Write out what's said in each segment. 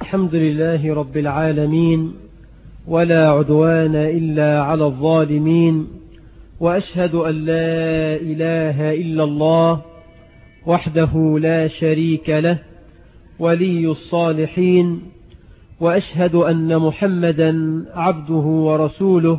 الحمد لله رب العالمين ولا عدوان إلا على الظالمين وأشهد أن لا إله إلا الله وحده لا شريك له ولي الصالحين وأشهد أن محمدا عبده ورسوله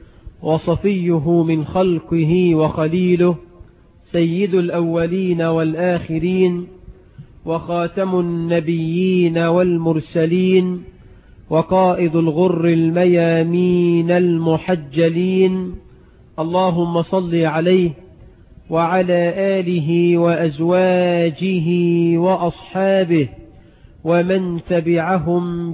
وصفيه من خلقه وخليله سيد الأولين والآخرين وخاتم النبيين والمرسلين وقائد الغر الميامين المحجلين اللهم صل عليه وعلى آله وأزواجه وأصحابه ومن تبعهم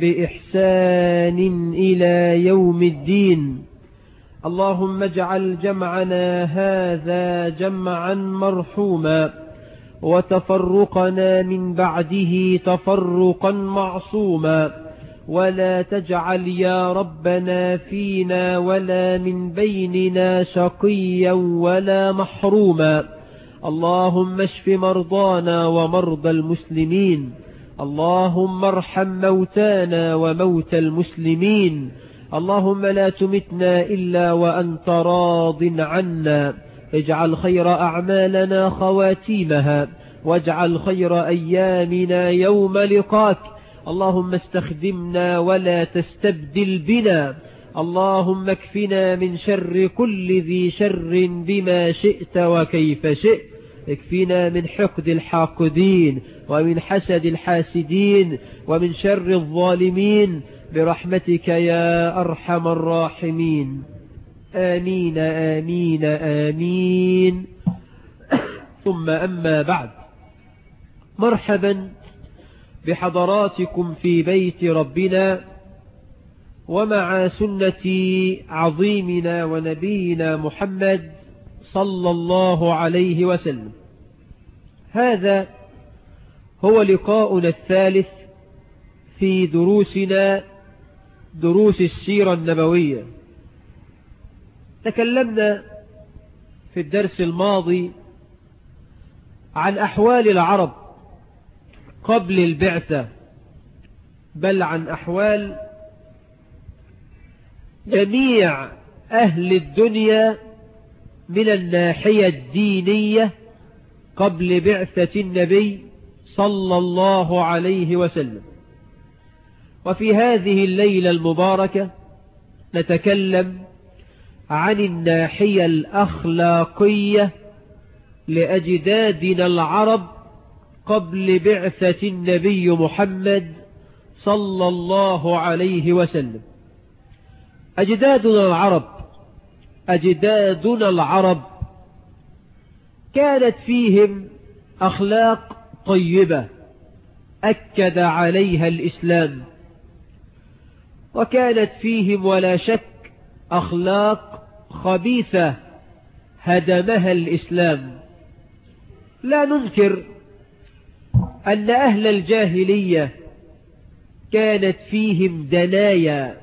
بإحسان إلى يوم الدين اللهم اجعل جمعنا هذا جمعا مرحوما وتفرقنا من بعده تفرقا معصوما ولا تجعل يا ربنا فينا ولا من بيننا شقيا ولا محروما اللهم اشف مرضانا ومرضى المسلمين اللهم ارحم موتانا وموتى المسلمين اللهم لا تمتنا إلا وأنت راض عنا اجعل خير أعمالنا خواتيمها واجعل خير أيامنا يوم لقاك اللهم استخدمنا ولا تستبدل بنا اللهم اكفنا من شر كل ذي شر بما شئت وكيف شئت اكفنا من حقد الحاقدين ومن حسد الحاسدين ومن شر الظالمين برحمتك يا أرحم الراحمين آمين آمين آمين ثم أما بعد مرحبا بحضراتكم في بيت ربنا ومع سنة عظيمنا ونبينا محمد صلى الله عليه وسلم هذا هو لقاؤنا الثالث في دروسنا دروس السيرة النبوية تكلمنا في الدرس الماضي عن أحوال العرب قبل البعثة بل عن أحوال جميع أهل الدنيا من الناحية الدينية قبل بعثة النبي صلى الله عليه وسلم وفي هذه الليلة المباركة نتكلم عن الناحية الأخلاقية لأجدادنا العرب قبل بعثة النبي محمد صلى الله عليه وسلم أجدادنا العرب أجدادنا العرب كانت فيهم أخلاق طيبة أكد عليها الإسلام وكانت فيهم ولا شك أخلاق خبيثة هدمها الإسلام لا ننكر أن أهل الجاهلية كانت فيهم دنايا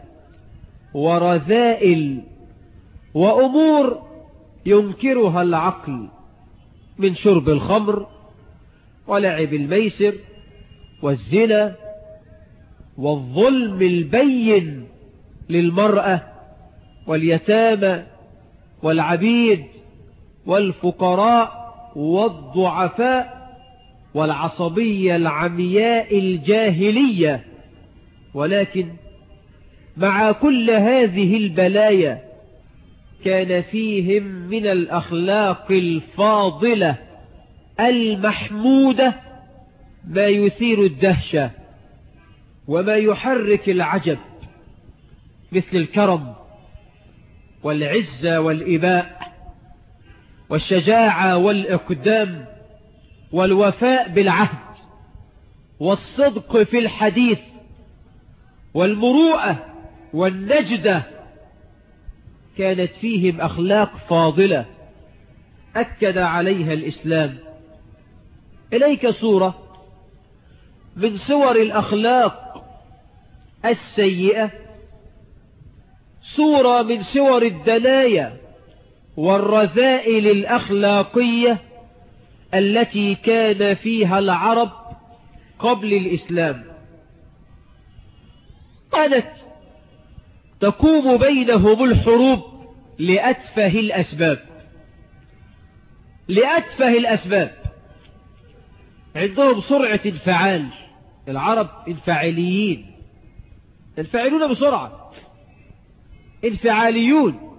ورذائل وأمور ينكرها العقل من شرب الخمر ولعب الميسر والزنا والظلم البين للمرأة واليتامى والعبيد والفقراء والضعفاء والعصبية العمياء الجاهلية ولكن مع كل هذه البلايا كان فيهم من الأخلاق الفاضلة المحمودة ما يثير الدهشة وما يحرك العجب مثل الكرم والعزة والإباء والشجاعة والإقدام والوفاء بالعهد والصدق في الحديث والمروءة والنجدة كانت فيهم أخلاق فاضلة أكد عليها الإسلام إليك صورة من صور الأخلاق السيئة صورة من صور الدنايا والرذائل الأخلاقية التي كان فيها العرب قبل الإسلام كانت تقوم بينهم الحروب لأتفه الأسباب لأتفه الأسباب عندهم سرعة انفعال العرب انفعاليين ينفعلون بسرعة انفعاليون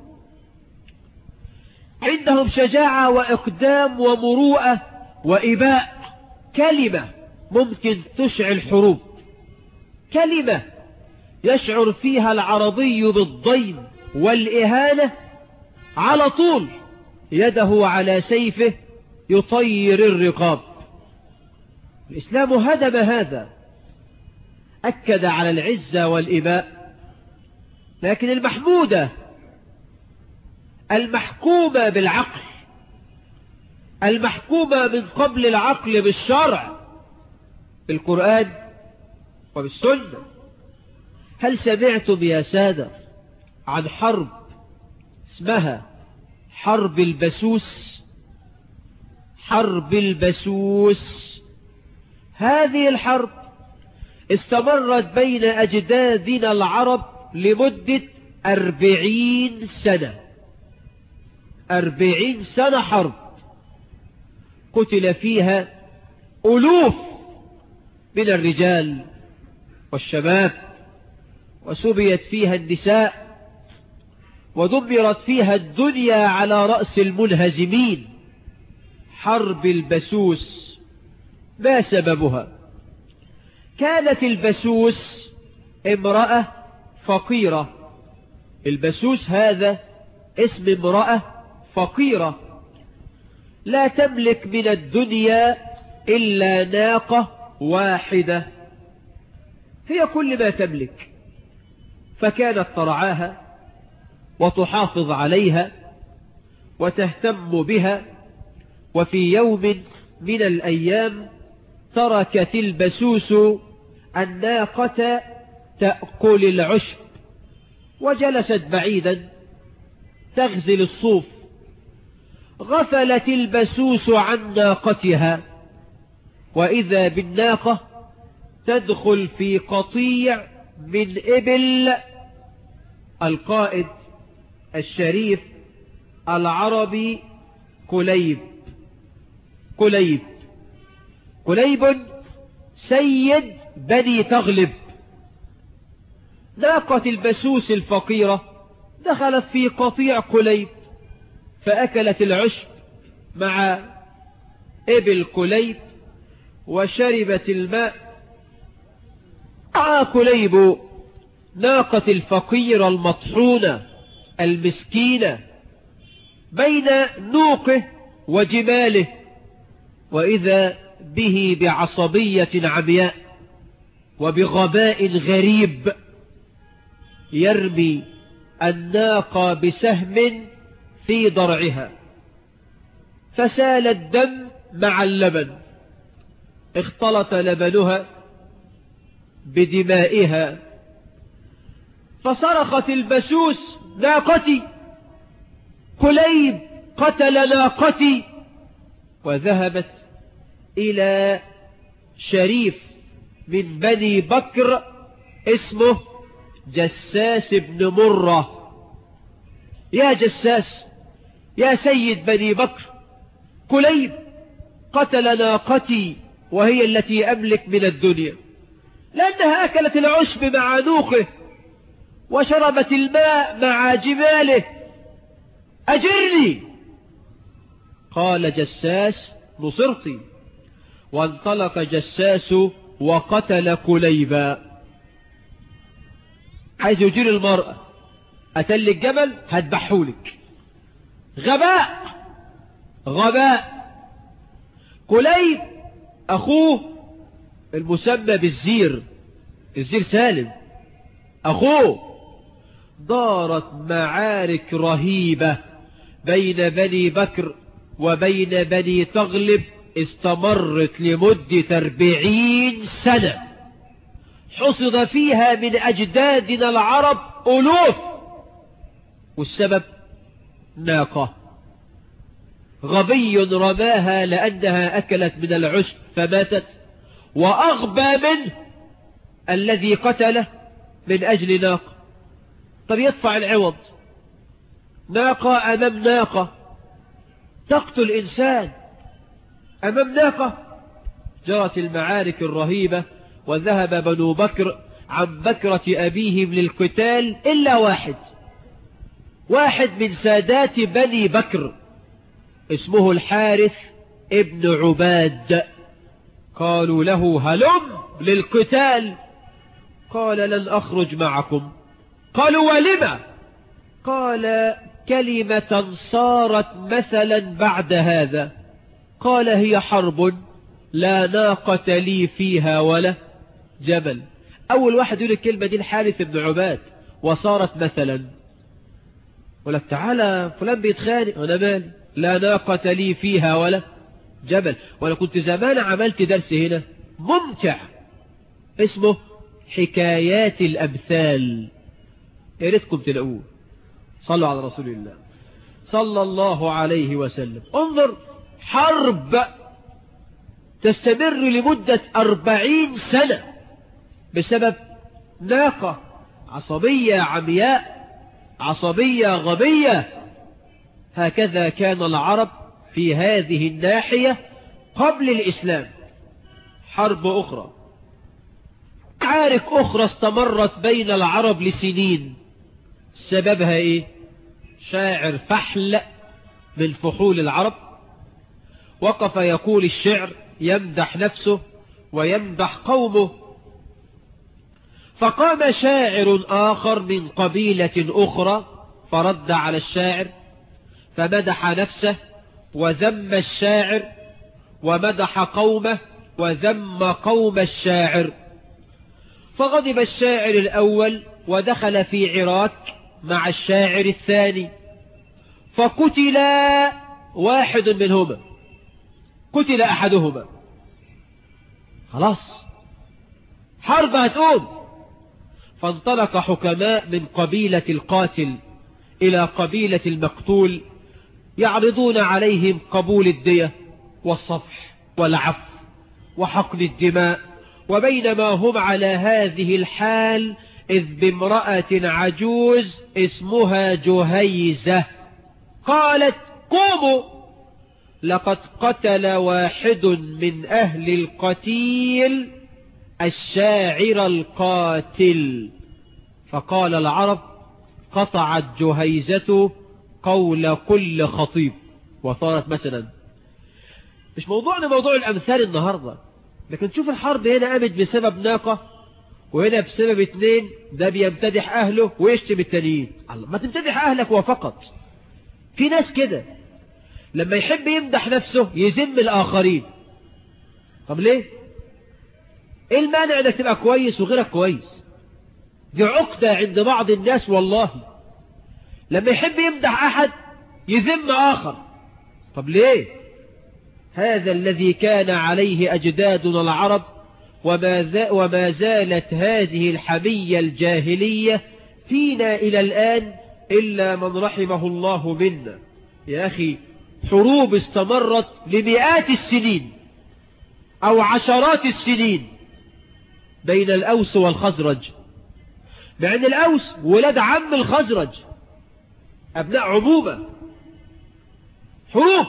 عندهم شجاعة وإقدام ومروءة وإباء كلمة ممكن تشعل حروب كلمة يشعر فيها العربي بالضيم والإهانة على طول يده على سيفه يطير الرقاب الإسلام هدم هذا أكد على العزة والإباء لكن المحمودة المحكومة بالعقل المحكومة من قبل العقل بالشرع بالقرآن وبالسنة هل سمعتم يا سادة عن حرب اسمها حرب البسوس حرب البسوس هذه الحرب استمرت بين أجدادنا العرب لمدة أربعين سنة أربعين سنة حرب قتل فيها ألوف من الرجال والشباب وسبيت فيها النساء ودمرت فيها الدنيا على رأس المنهزمين حرب البسوس ما سببها كانت البسوس امرأة فقيرة البسوس هذا اسم امرأة فقيرة لا تملك من الدنيا إلا ناقة واحدة هي كل ما تملك فكانت ترعاها وتحافظ عليها وتهتم بها وفي يوم من الأيام تركت البسوس الناقة تأكل العشب وجلست بعيدا تغزل الصوف غفلت البسوس عن ناقتها وإذا بالناقة تدخل في قطيع من إبل القائد الشريف العربي كليب كليب كليب سيد بني تغلب ناقة البسوس الفقيرة دخلت في قطيع كليب فأكلت العشب مع إبل كليب وشربت الماء مع كليب ناقة الفقيرة المطحونة المسكينة بين نوقه وجماله وإذا به بعصبية عمياء وبغباء غريب يرمي الناقة بسهم في ضرعها فسال الدم مع اللبن اختلط لبنها بدمائها فصرخت البسوس ناقتي كليب قتل ناقتي وذهبت إلى شريف من بني بكر اسمه جساس بن مرة يا جساس يا سيد بني بكر كليب قتل ناقتي وهي التي أملك من الدنيا لأنها أكلت العشب مع نوخه وشربت الماء مع جماله أجرني قال جساس نصرتي وانطلق جساس وقتل كليبا عايز يجير المرأة أتل الجبل هتبحولك غباء غباء كليب أخوه المسمى بالزير الزير سالم أخوه دارت معارك رهيبة بين بني بكر وبين بني تغلب استمرت لمدة أربعين سنة حصد فيها من أجدادنا العرب ألوف والسبب ناقة غبي رماها لأنها أكلت من العشب فماتت وأغبى منه الذي قتله من أجل ناقة طب يدفع العوض ناقة أمام ناقة تقتل إنسان أمام ناقة جرت المعارك الرهيبة وذهب بنو بكر عن بكرة أبيهم للقتال إلا واحد واحد من سادات بني بكر اسمه الحارث ابن عباد قالوا له هلم للقتال قال لن أخرج معكم قالوا ولم قال كلمة صارت مثلا بعد هذا قال هي حرب لا ناقة لي فيها ولا جبل أول واحد يقول الكلمة دي الحارث بن عباد وصارت مثلا ولك تعالى فلان بيتخانق وانا مالي لا ناقة لي فيها ولا جبل وانا كنت زمان عملت درس هنا ممتع اسمه حكايات الأمثال يا ريتكم تلاقوه صلوا على رسول الله صلى الله عليه وسلم انظر حرب تستمر لمدة أربعين سنة بسبب ناقة عصبية عمياء عصبية غبية هكذا كان العرب في هذه الناحية قبل الإسلام حرب أخرى معارك أخرى استمرت بين العرب لسنين سببها إيه شاعر فحل من فحول العرب وقف يقول الشعر يمدح نفسه ويمدح قومه فقام شاعر آخر من قبيلة أخرى فرد على الشاعر فمدح نفسه وذم الشاعر ومدح قومه وذم قوم الشاعر فغضب الشاعر الأول ودخل في عراك مع الشاعر الثاني فقتل واحد منهما قتل أحدهما خلاص حرب هتقوم فانطلق حكماء من قبيلة القاتل إلى قبيلة المقتول يعرضون عليهم قبول الدية والصفح والعفو وحقن الدماء وبينما هم على هذه الحال إذ بامرأة عجوز اسمها جهيزة قالت قوموا لقد قتل واحد من أهل القتيل الشاعر القاتل فقال العرب قطعت جهيزة قول كل خطيب وصارت مثلا مش موضوعنا موضوع الأمثال النهاردة لكن شوف الحرب هنا قامت بسبب ناقة وهنا بسبب اتنين ده بيمتدح أهله ويشتم التانيين الله ما تمتدح أهلك وفقط في ناس كده لما يحب يمدح نفسه يذم الآخرين طب ليه ايه المانع انك تبقى كويس وغيرك كويس دي عقدة عند بعض الناس والله لما يحب يمدح أحد يذم آخر طب ليه هذا الذي كان عليه أجدادنا العرب وما, وما زالت هذه الحمية الجاهلية فينا إلى الآن إلا من رحمه الله منا يا أخي حروب استمرت لمئات السنين أو عشرات السنين بين الأوس والخزرج مع أن الأوس ولاد عم الخزرج أبناء عمومة حروب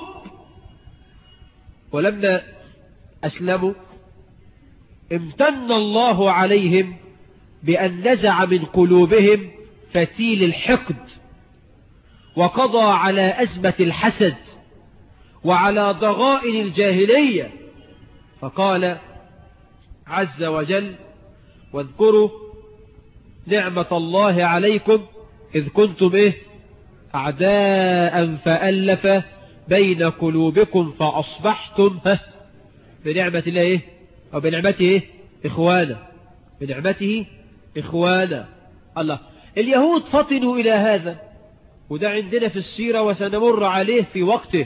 ولما أسلموا امتن الله عليهم بأن نزع من قلوبهم فتيل الحقد وقضى على أزمة الحسد وعلى ضغائن الجاهلية فقال عز وجل واذكروا نعمة الله عليكم إذ كنتم إيه أعداء فألف بين قلوبكم فأصبحتم بنعمة الله إيه أو بنعمته إيه إخوانا بنعمته إخوانا الله اليهود فطنوا إلى هذا وده عندنا في السيرة وسنمر عليه في وقته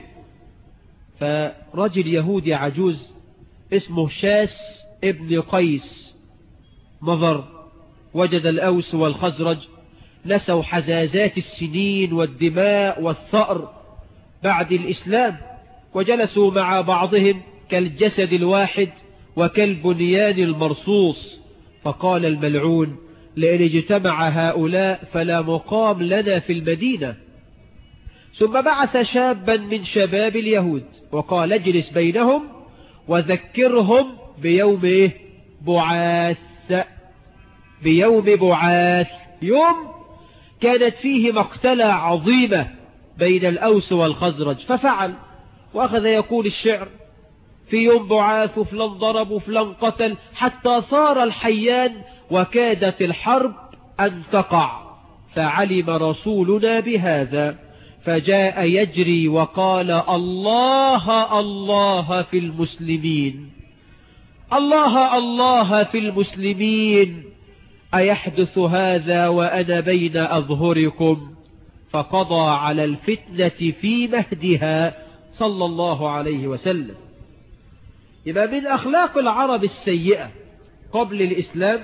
فرجل يهودي عجوز اسمه شاس ابن قيس نظر وجد الأوس والخزرج نسوا حزازات السنين والدماء والثأر بعد الإسلام وجلسوا مع بعضهم كالجسد الواحد وكالبنيان المرصوص فقال الملعون لأن اجتمع هؤلاء فلا مقام لنا في المدينة ثم بعث شابا من شباب اليهود وقال اجلس بينهم وذكرهم بيوم إيه؟ بعاث بيوم بعاث يوم كانت فيه مقتلة عظيمة بين الأوس والخزرج ففعل وأخذ يقول الشعر في يوم بعاث فلان ضرب وفلان قتل حتى صار الحيان وكادت الحرب أن تقع فعلم رسولنا بهذا فجاء يجري وقال الله الله في المسلمين الله الله في المسلمين أيحدث هذا وأنا بين أظهركم فقضى على الفتنة في مهدها صلى الله عليه وسلم يبقى من أخلاق العرب السيئة قبل الإسلام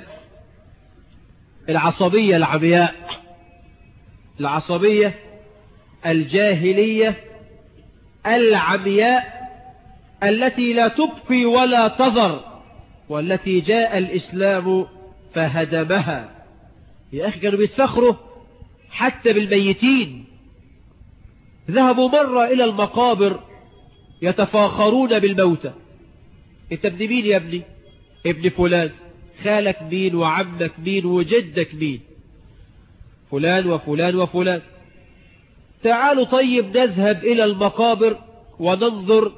العصبية العمياء العصبية الجاهلية العمياء التي لا تبقي ولا تذر والتي جاء الإسلام فهدمها يا أخي كانوا بيتفخروا حتى بالميتين ذهبوا مرة إلى المقابر يتفاخرون بالموتى انت ابن مين يا ابني ابن فلان خالك مين وعمك مين وجدك مين فلان وفلان وفلان تعالوا طيب نذهب إلى المقابر وننظر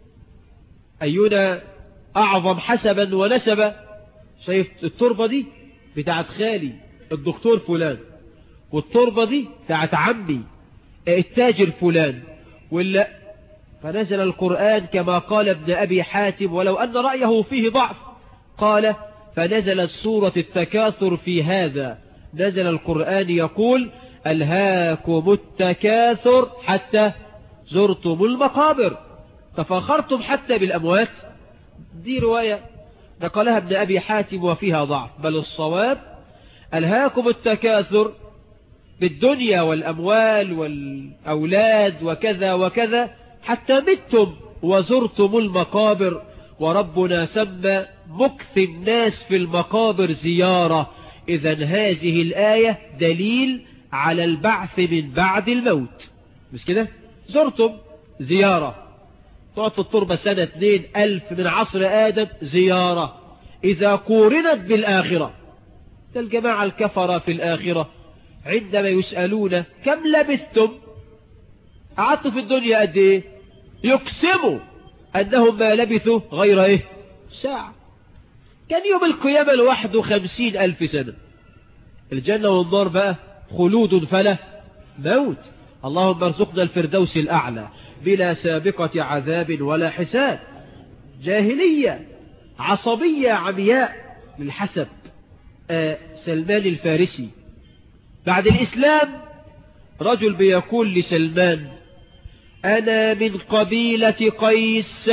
أينا أعظم حسبا ونسبا شايف التربة دي بتاعت خالي الدكتور فلان والتربة دي بتاعت عمي التاجر فلان ولا فنزل القرآن كما قال ابن أبي حاتم ولو أن رأيه فيه ضعف قال فنزلت سورة التكاثر في هذا نزل القرآن يقول ألهاكم التكاثر حتى زرتم المقابر تفاخرتم حتى بالأموات دي رواية نقلها ابن أبي حاتم وفيها ضعف بل الصواب ألهاكم التكاثر بالدنيا والأموال والأولاد وكذا وكذا حتى متم وزرتم المقابر وربنا سمى مكث الناس في المقابر زيارة إذا هذه الآية دليل على البعث من بعد الموت مش كده زرتم زيارة تقعد في التربة سنة اثنين ألف من عصر آدم زيارة إذا قورنت بالآخرة الجماعة الكفرة في الآخرة عندما يسألون كم لبثتم قعدتوا في الدنيا قد ايه يقسموا أنهم ما لبثوا غير ايه ساعة كان يوم القيامة لوحده خمسين ألف سنة الجنة والنار بقى خلود فلا موت اللهم ارزقنا الفردوس الأعلى بلا سابقة عذاب ولا حساب جاهلية عصبية عمياء للحسب آه سلمان الفارسي بعد الإسلام رجل بيقول لسلمان أنا من قبيلة قيس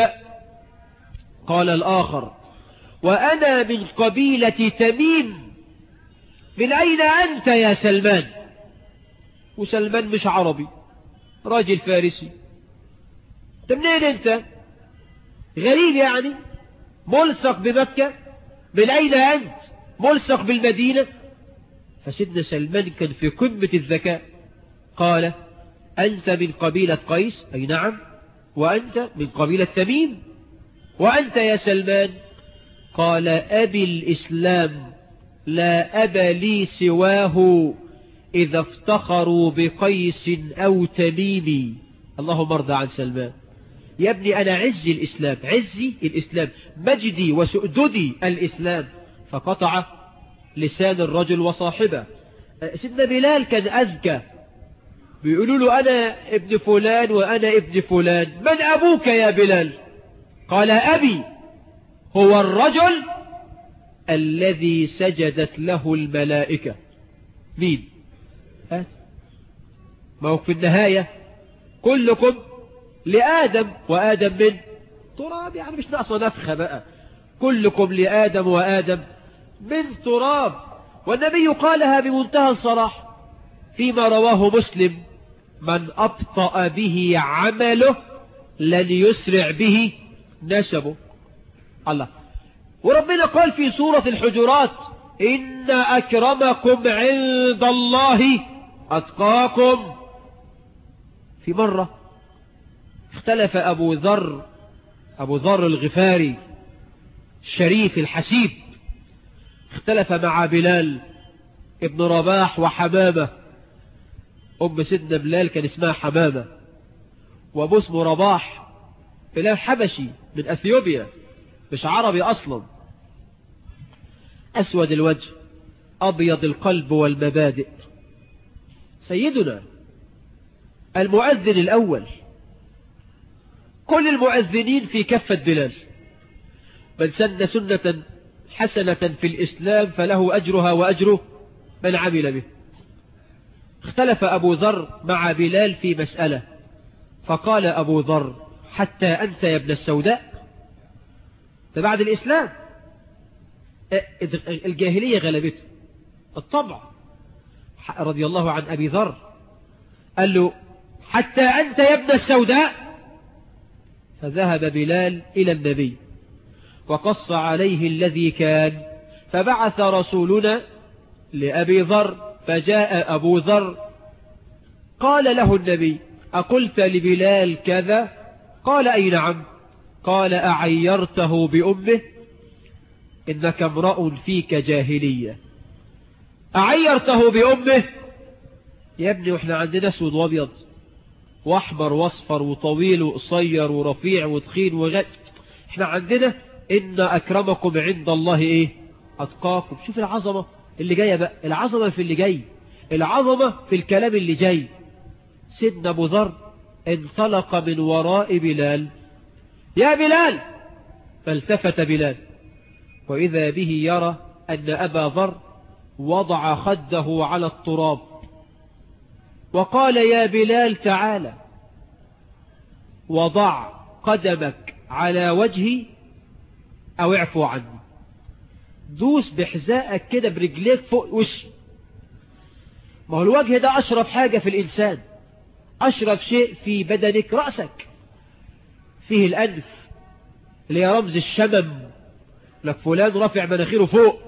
قال الآخر وأنا من قبيلة تميم من أين أنت يا سلمان وسلمان مش عربي راجل فارسي منين أنت غريب يعني ملصق بمكة من أين أنت ملصق بالمدينة فسيدنا سلمان كان في قمة الذكاء قال أنت من قبيلة قيس أي نعم وأنت من قبيلة تميم وأنت يا سلمان قال أبي الإسلام لا أب لي سواه إذا افتخروا بقيس أو تميم اللهم ارضى عن سلمان يا ابني أنا عزي الإسلام عزي الإسلام مجدي وسؤددي الإسلام فقطع لسان الرجل وصاحبه سيدنا بلال كان أذكى بيقولوا له أنا ابن فلان وأنا ابن فلان من أبوك يا بلال قال أبي هو الرجل الذي سجدت له الملائكة مين هات ما هو في النهاية كلكم لآدم وآدم من تراب يعني مش ناقصة نفخة بقى كلكم لآدم وآدم من تراب والنبي قالها بمنتهى الصراحة فيما رواه مسلم من أبطأ به عمله لن يسرع به نسبه الله وربنا قال في سورة الحجرات إن أكرمكم عند الله أتقاكم في مرة اختلف أبو ذر أبو ذر الغفاري الشريف الحسيب اختلف مع بلال ابن رباح وحمامة أم سيدنا بلال كان اسمها حمامة وابو اسمه رباح بلال حبشي من أثيوبيا مش عربي أصلا أسود الوجه أبيض القلب والمبادئ سيدنا المؤذن الأول كل المؤذنين في كفة بلال من سن سنة حسنة في الإسلام فله أجرها وأجره من عمل به اختلف أبو ذر مع بلال في مسألة فقال أبو ذر حتى أنت يا ابن السوداء فبعد الإسلام الجاهلية غلبته الطبع رضي الله عن أبي ذر قال له حتى أنت يا ابن السوداء فذهب بلال إلى النبي وقص عليه الذي كان فبعث رسولنا لأبي ذر فجاء أبو ذر قال له النبي أقلت لبلال كذا قال أي نعم قال أعيرته بأمه إنك امرأ فيك جاهلية أعيرته بأمه يا ابني وإحنا عندنا اسود وابيض واحمر واصفر وطويل وقصير ورفيع وتخين وغد احنا عندنا ان اكرمكم عند الله ايه اتقاكم شوف العظمة اللي جاية بقى العظمة في اللي جاي العظمة في الكلام اللي جاي سيدنا ابو ذر انطلق من وراء بلال يا بلال فالتفت بلال وإذا به يرى أن أبا ذر وضع خده على التراب وقال يا بلال تعالى وضع قدمك على وجهي أو اعفو عني دوس بحذائك كده برجليك فوق وشي ما هو الوجه ده أشرف حاجة في الإنسان أشرف شيء في بدنك رأسك فيه الأنف اللي هي رمز الشمم لك فلان رافع مناخيره فوق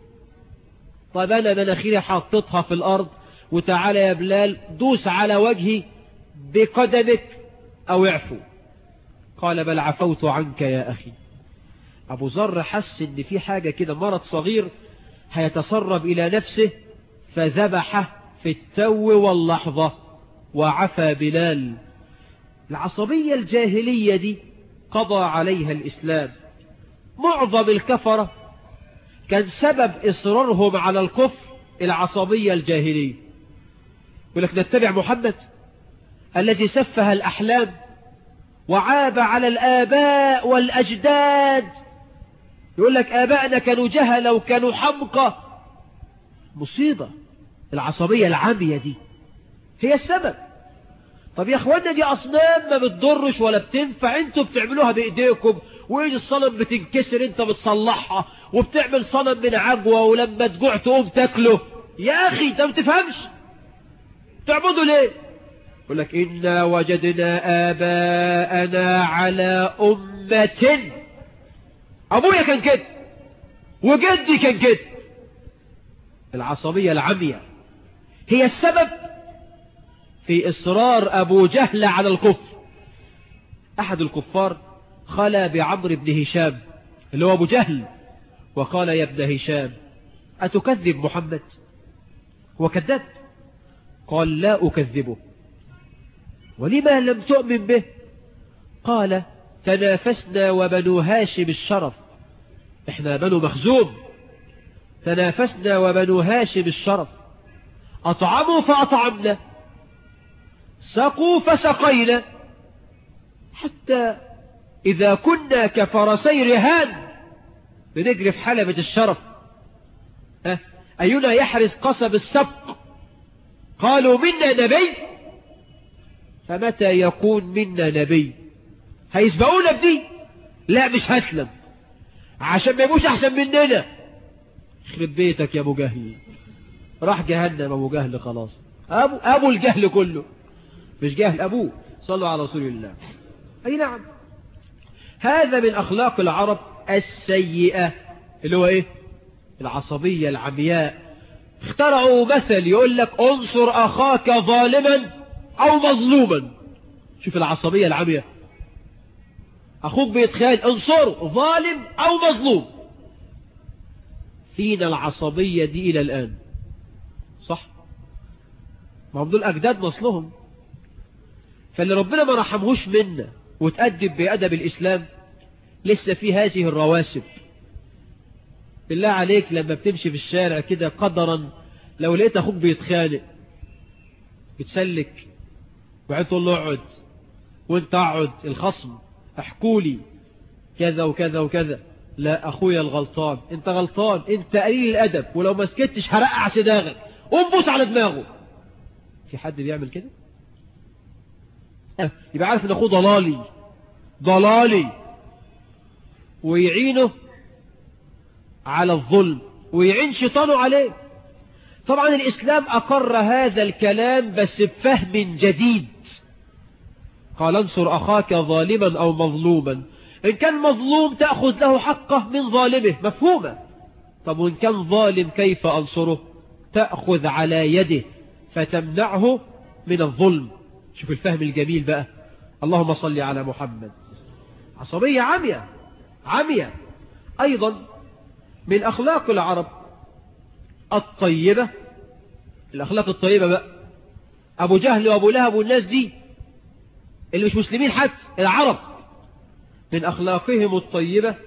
طيب أنا مناخيري حطيتها في الأرض وتعالى يا بلال دوس على وجهي بقدمك أو اعفو قال بل عفوت عنك يا أخي أبو ذر حس إن في حاجة كده مرض صغير هيتسرب إلى نفسه فذبحه في التو واللحظة وعفى بلال العصبية الجاهلية دي قضى عليها الإسلام معظم الكفرة كان سبب إصرارهم على الكفر العصبية الجاهلية يقول لك نتبع محمد الذي سفه الأحلام وعاب على الآباء والأجداد يقول لك آباءنا كانوا جهلة وكانوا حمقى مصيبة العصبية العامية دي هي السبب طب يا اخوانا دي أصنام ما بتضرش ولا بتنفع انتوا بتعملوها بإيديكم وإيد الصنم بتنكسر انت بتصلحها وبتعمل صنم من عجوة ولما تجوع تقوم تاكله يا أخي انت ما بتفهمش تعبدوا ليه يقول لك إنا وجدنا آباءنا على أمة أبويا كان كده وجدي كان كده العصبية العمية هي السبب في إصرار أبو جهل على الكفر أحد الكفار خلى بعمر بن هشام اللي هو أبو جهل وقال يا ابن هشام أتكذب محمد هو كذب قال لا أكذبه ولما لم تؤمن به قال تنافسنا وبنو هاشم الشرف احنا بنو مخزوم تنافسنا وبنو هاشم الشرف أطعموا فأطعمنا سقوا فسقينا حتى إذا كنا كفرسي رهان بنجري في حلبة الشرف ها أينا يحرز قصب السبق قالوا منا نبي فمتى يكون منا نبي هيسبقونا بدي لا مش هسلم عشان ما يبقوش احسن مننا يخرب بيتك يا ابو جهل راح جهنم ابو جهل خلاص ابو ابو الجهل كله مش جهل ابوه صلوا على رسول الله اي نعم هذا من اخلاق العرب السيئة اللي هو ايه العصبية العمياء اخترعوا مثل يقول لك انصر أخاك ظالما أو مظلوما شوف العصبية العمياء أخوك بيتخيل انصره ظالم أو مظلوم فينا العصبية دي إلى الآن صح ما هم دول أجداد نصلهم فاللي ربنا ما رحمهوش منا وتأدب بأدب الإسلام لسه في هذه الرواسب بالله عليك لما بتمشي في الشارع كده قدرا لو لقيت أخوك بيتخانق بتسلك وبعدين تقول له اقعد وانت اقعد الخصم احكولي كذا وكذا وكذا لا اخويا الغلطان انت غلطان انت قليل الادب ولو ما سكتش هرقع صداغك قوم بوس على دماغه في حد بيعمل كده يبقى عارف ان اخوه ضلالي ضلالي ويعينه على الظلم ويعين شيطانه عليه طبعا الإسلام أقر هذا الكلام بس بفهم جديد قال انصر أخاك ظالما أو مظلوما إن كان مظلوم تأخذ له حقه من ظالمه مفهومة طب وإن كان ظالم كيف أنصره تأخذ على يده فتمنعه من الظلم شوف الفهم الجميل بقى اللهم صل على محمد عصبية عمية عمية أيضا من أخلاق العرب الطيبة الأخلاق الطيبة بقى أبو جهل وأبو لهب والناس دي اللي مش مسلمين حتى العرب من أخلاقهم الطيبة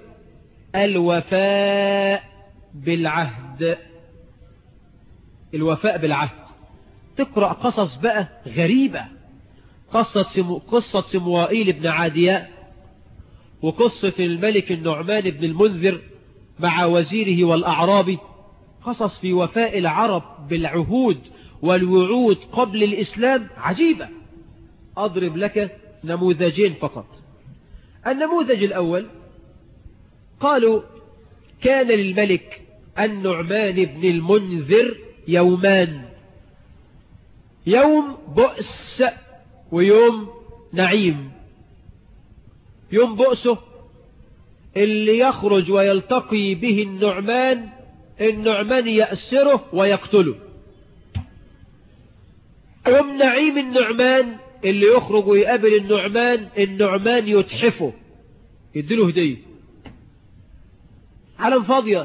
الوفاء بالعهد الوفاء بالعهد تقرأ قصص بقى غريبة قصة, سمو قصة سموائيل بن عادياء وقصة الملك النعمان بن المنذر مع وزيره والأعرابي قصص في وفاء العرب بالعهود والوعود قبل الإسلام عجيبة أضرب لك نموذجين فقط النموذج الأول قالوا كان للملك النعمان بن المنذر يومان يوم بؤس ويوم نعيم يوم بؤسه اللي يخرج ويلتقي به النعمان النعمان يأسره ويقتله يوم نعيم النعمان اللي يخرج ويقابل النعمان النعمان يتحفه يديله هدية علم فاضية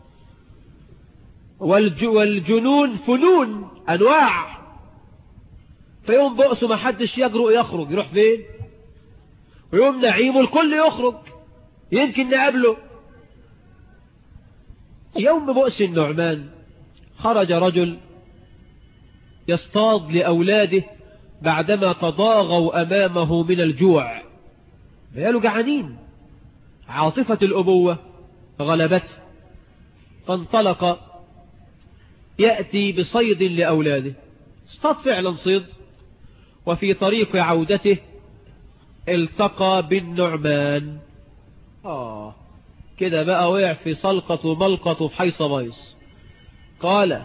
والج والجنون فنون أنواع فيوم بؤسه ما حدش يجرؤ يخرج يروح فين ويوم نعيمه الكل يخرج يمكن نقابله يوم بؤس النعمان خرج رجل يصطاد لأولاده بعدما تضاغوا أمامه من الجوع بيالوا جعانين عاطفة الأبوة غلبته فانطلق يأتي بصيد لأولاده اصطاد فعلا صيد وفي طريق عودته التقى بالنعمان آه كده بقى وقع في سلقة وملقة في حيص بيص قال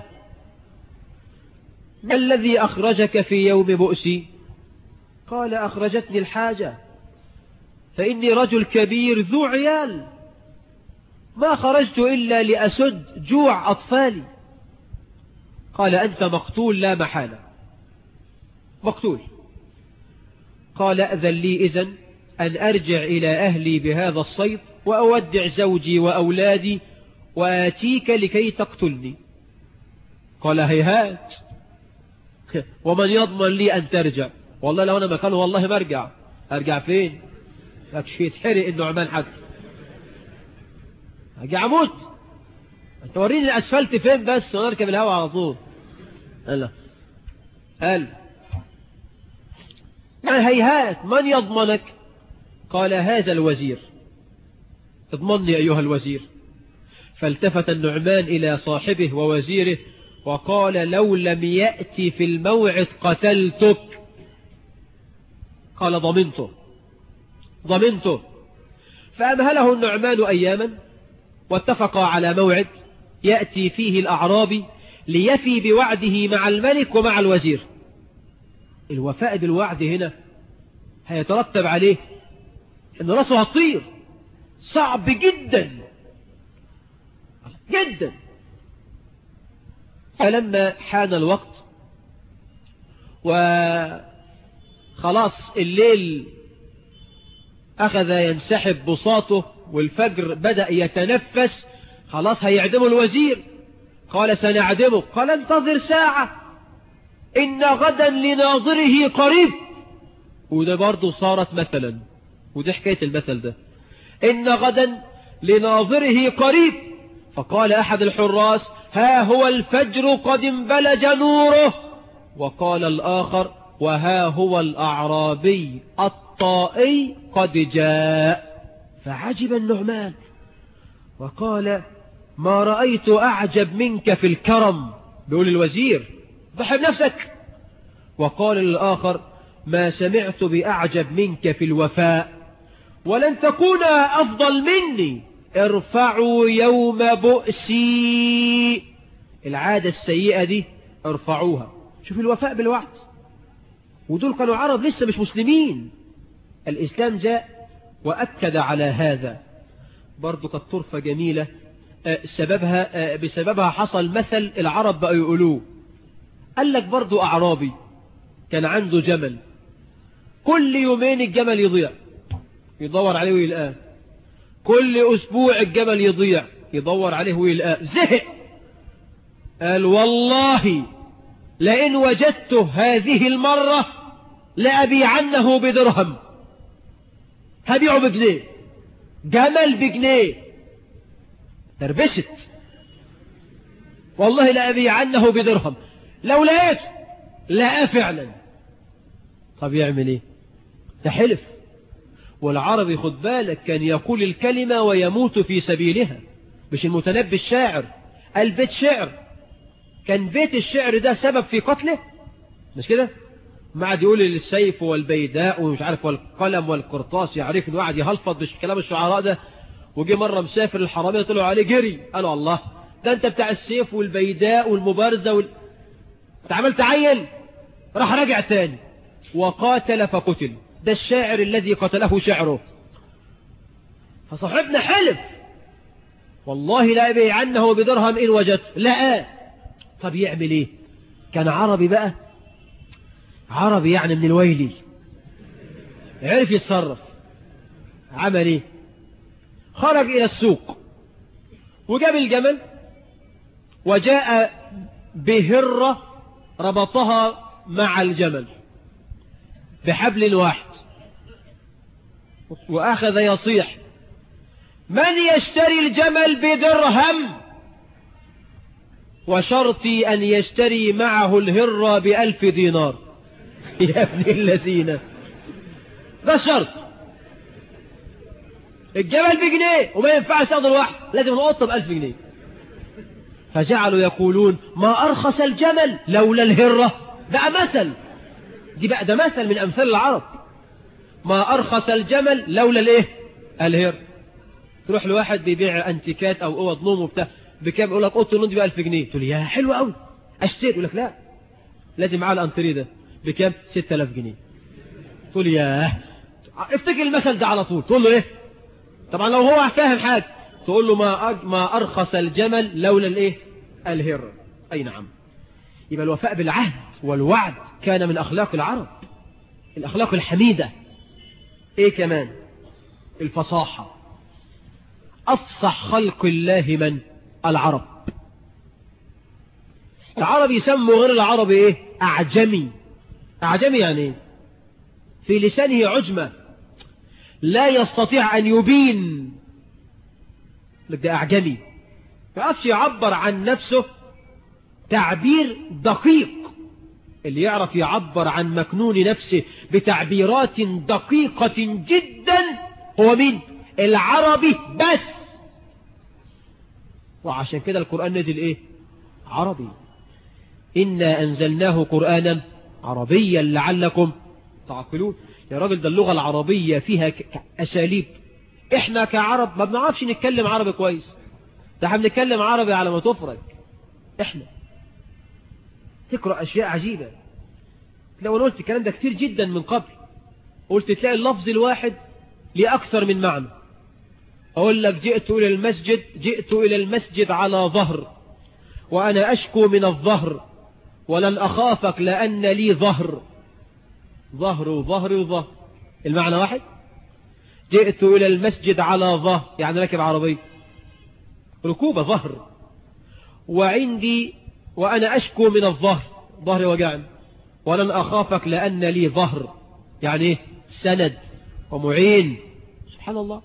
ما الذي أخرجك في يوم بؤسي قال أخرجتني الحاجة فإني رجل كبير ذو عيال ما خرجت إلا لأسد جوع أطفالي قال أنت مقتول لا محالة مقتول قال أذن لي إذن أن أرجع إلى أهلي بهذا الصيد وأودع زوجي وأولادي وآتيك لكي تقتلني قال هيهات ومن يضمن لي أن ترجع والله لو أنا مكانه والله ما أرجع أرجع فين لكش يتحرق النعمان حتى أرجع أموت أنت وريني الأسفلت فين بس وأنا أركب الهواء على طول قال قال يعني هيهات من يضمنك قال هذا الوزير اضمني أيها الوزير فالتفت النعمان إلى صاحبه ووزيره وقال لو لم يأتي في الموعد قتلتك قال ضمنته ضمنته فأمهله النعمان أياما واتفقا على موعد يأتي فيه الأعرابي ليفي بوعده مع الملك ومع الوزير الوفاء بالوعد هنا هيترتب عليه ان راسه هتطير صعب جدا جدا فلما حان الوقت وخلاص الليل أخذ ينسحب بساطه والفجر بدأ يتنفس خلاص هيعدمه الوزير قال سنعدمه قال انتظر ساعة إن غدا لناظره قريب وده برضه صارت مثلا وده حكاية المثل ده إن غدا لناظره قريب فقال أحد الحراس ها هو الفجر قد انبلج نوره وقال الآخر وها هو الأعرابي الطائي قد جاء فعجب النعمان وقال ما رأيت أعجب منك في الكرم بيقول الوزير ضحب نفسك وقال للآخر ما سمعت بأعجب منك في الوفاء ولن تكون أفضل مني ارفعوا يوم بؤسي العادة السيئة دي ارفعوها شوف الوفاء بالوعد ودول كانوا عرب لسه مش مسلمين الإسلام جاء وأكد على هذا برضو كانت طرفة جميلة سببها بسببها حصل مثل العرب بقوا يقولوه قال لك برضو أعرابي كان عنده جمل كل يومين الجمل يضيع يدور عليه ويلقاه كل أسبوع الجمل يضيع يدور عليه ويلقاه زهق قال والله لئن وجدته هذه المرة لأبيعنه بدرهم هبيعه بجنيه جمل بجنيه تربشت والله لأبيعنه بدرهم لو لقيت لقاه فعلا طب يعمل ايه ده حلف والعربي خد بالك كان يقول الكلمة ويموت في سبيلها مش المتنبي الشاعر البيت شعر كان بيت الشعر ده سبب في قتله مش كده ما عاد يقول السيف والبيداء ومش عارف والقلم والقرطاس يعرف انه قاعد يهلفظ بكلام الشعراء ده وجي مرة مسافر الحرامية طلعوا عليه جري قالوا الله ده انت بتاع السيف والبيداء والمبارزة وال... انت عملت عيل راح راجع تاني وقاتل فقتل ده الشاعر الذي قتله شعره فصاحبنا حلف والله لا يبيع عنه بدرهم إن وجدت لا طب يعمل ايه كان عربي بقى عربي يعني من الويلي عرف يتصرف عمل ايه خرج الى السوق وجاب الجمل وجاء بهرة ربطها مع الجمل بحبل واحد وأخذ يصيح من يشتري الجمل بدرهم وشرطي أن يشتري معه الهرة بألف دينار يا ابن الذين ده شرط الجمل بجنيه وما ينفعش تاخده لوحده لازم القطة بألف جنيه فجعلوا يقولون ما أرخص الجمل لولا الهرة بقى مثل دي بقى ده مثل من أمثال العرب ما أرخص الجمل لولا الايه الهر تروح لواحد بيبيع انتيكات او اوض نوم وبتاع بكام يقول لك اوضه النوم دي ب 1000 جنيه تقول يا حلو قوي اشتري يقول لك لا لازم معاه الانتريه ده بكام 6000 جنيه تقول يا افتكر المثل ده على طول تقول له ايه طبعا لو هو فاهم حاجه تقول له ما أج... ما ارخص الجمل لولا الايه الهر اي نعم يبقى الوفاء بالعهد والوعد كان من اخلاق العرب الاخلاق الحميده ايه كمان الفصاحة افصح خلق الله من العرب العرب يسموا غير العرب ايه اعجمي اعجمي يعني ايه في لسانه عجمة لا يستطيع ان يبين لك ده اعجمي ما يعرفش يعبر عن نفسه تعبير دقيق اللي يعرف يعبر عن مكنون نفسه بتعبيرات دقيقة جدا هو مين العربي بس وعشان كده القرآن نزل ايه عربي إنا أنزلناه قرآنا عربيا لعلكم تعقلون يا راجل ده اللغة العربية فيها أساليب احنا كعرب ما بنعرفش نتكلم عربي كويس ده احنا بنتكلم عربي على ما تفرج احنا تقرأ أشياء عجيبة لو أنا قلت الكلام ده كتير جدا من قبل قلت تلاقي اللفظ الواحد لأكثر من معنى أقول لك جئت إلى المسجد جئت إلى المسجد على ظهر وأنا أشكو من الظهر ولن أخافك لأن لي ظهر ظهر وظهر وظهر المعنى واحد جئت إلى المسجد على ظهر يعني راكب عربية ركوبة ظهر وعندي وأنا أشكو من الظهر ظهري وجعني ولن أخافك لأن لي ظهر يعني سند ومعين سبحان الله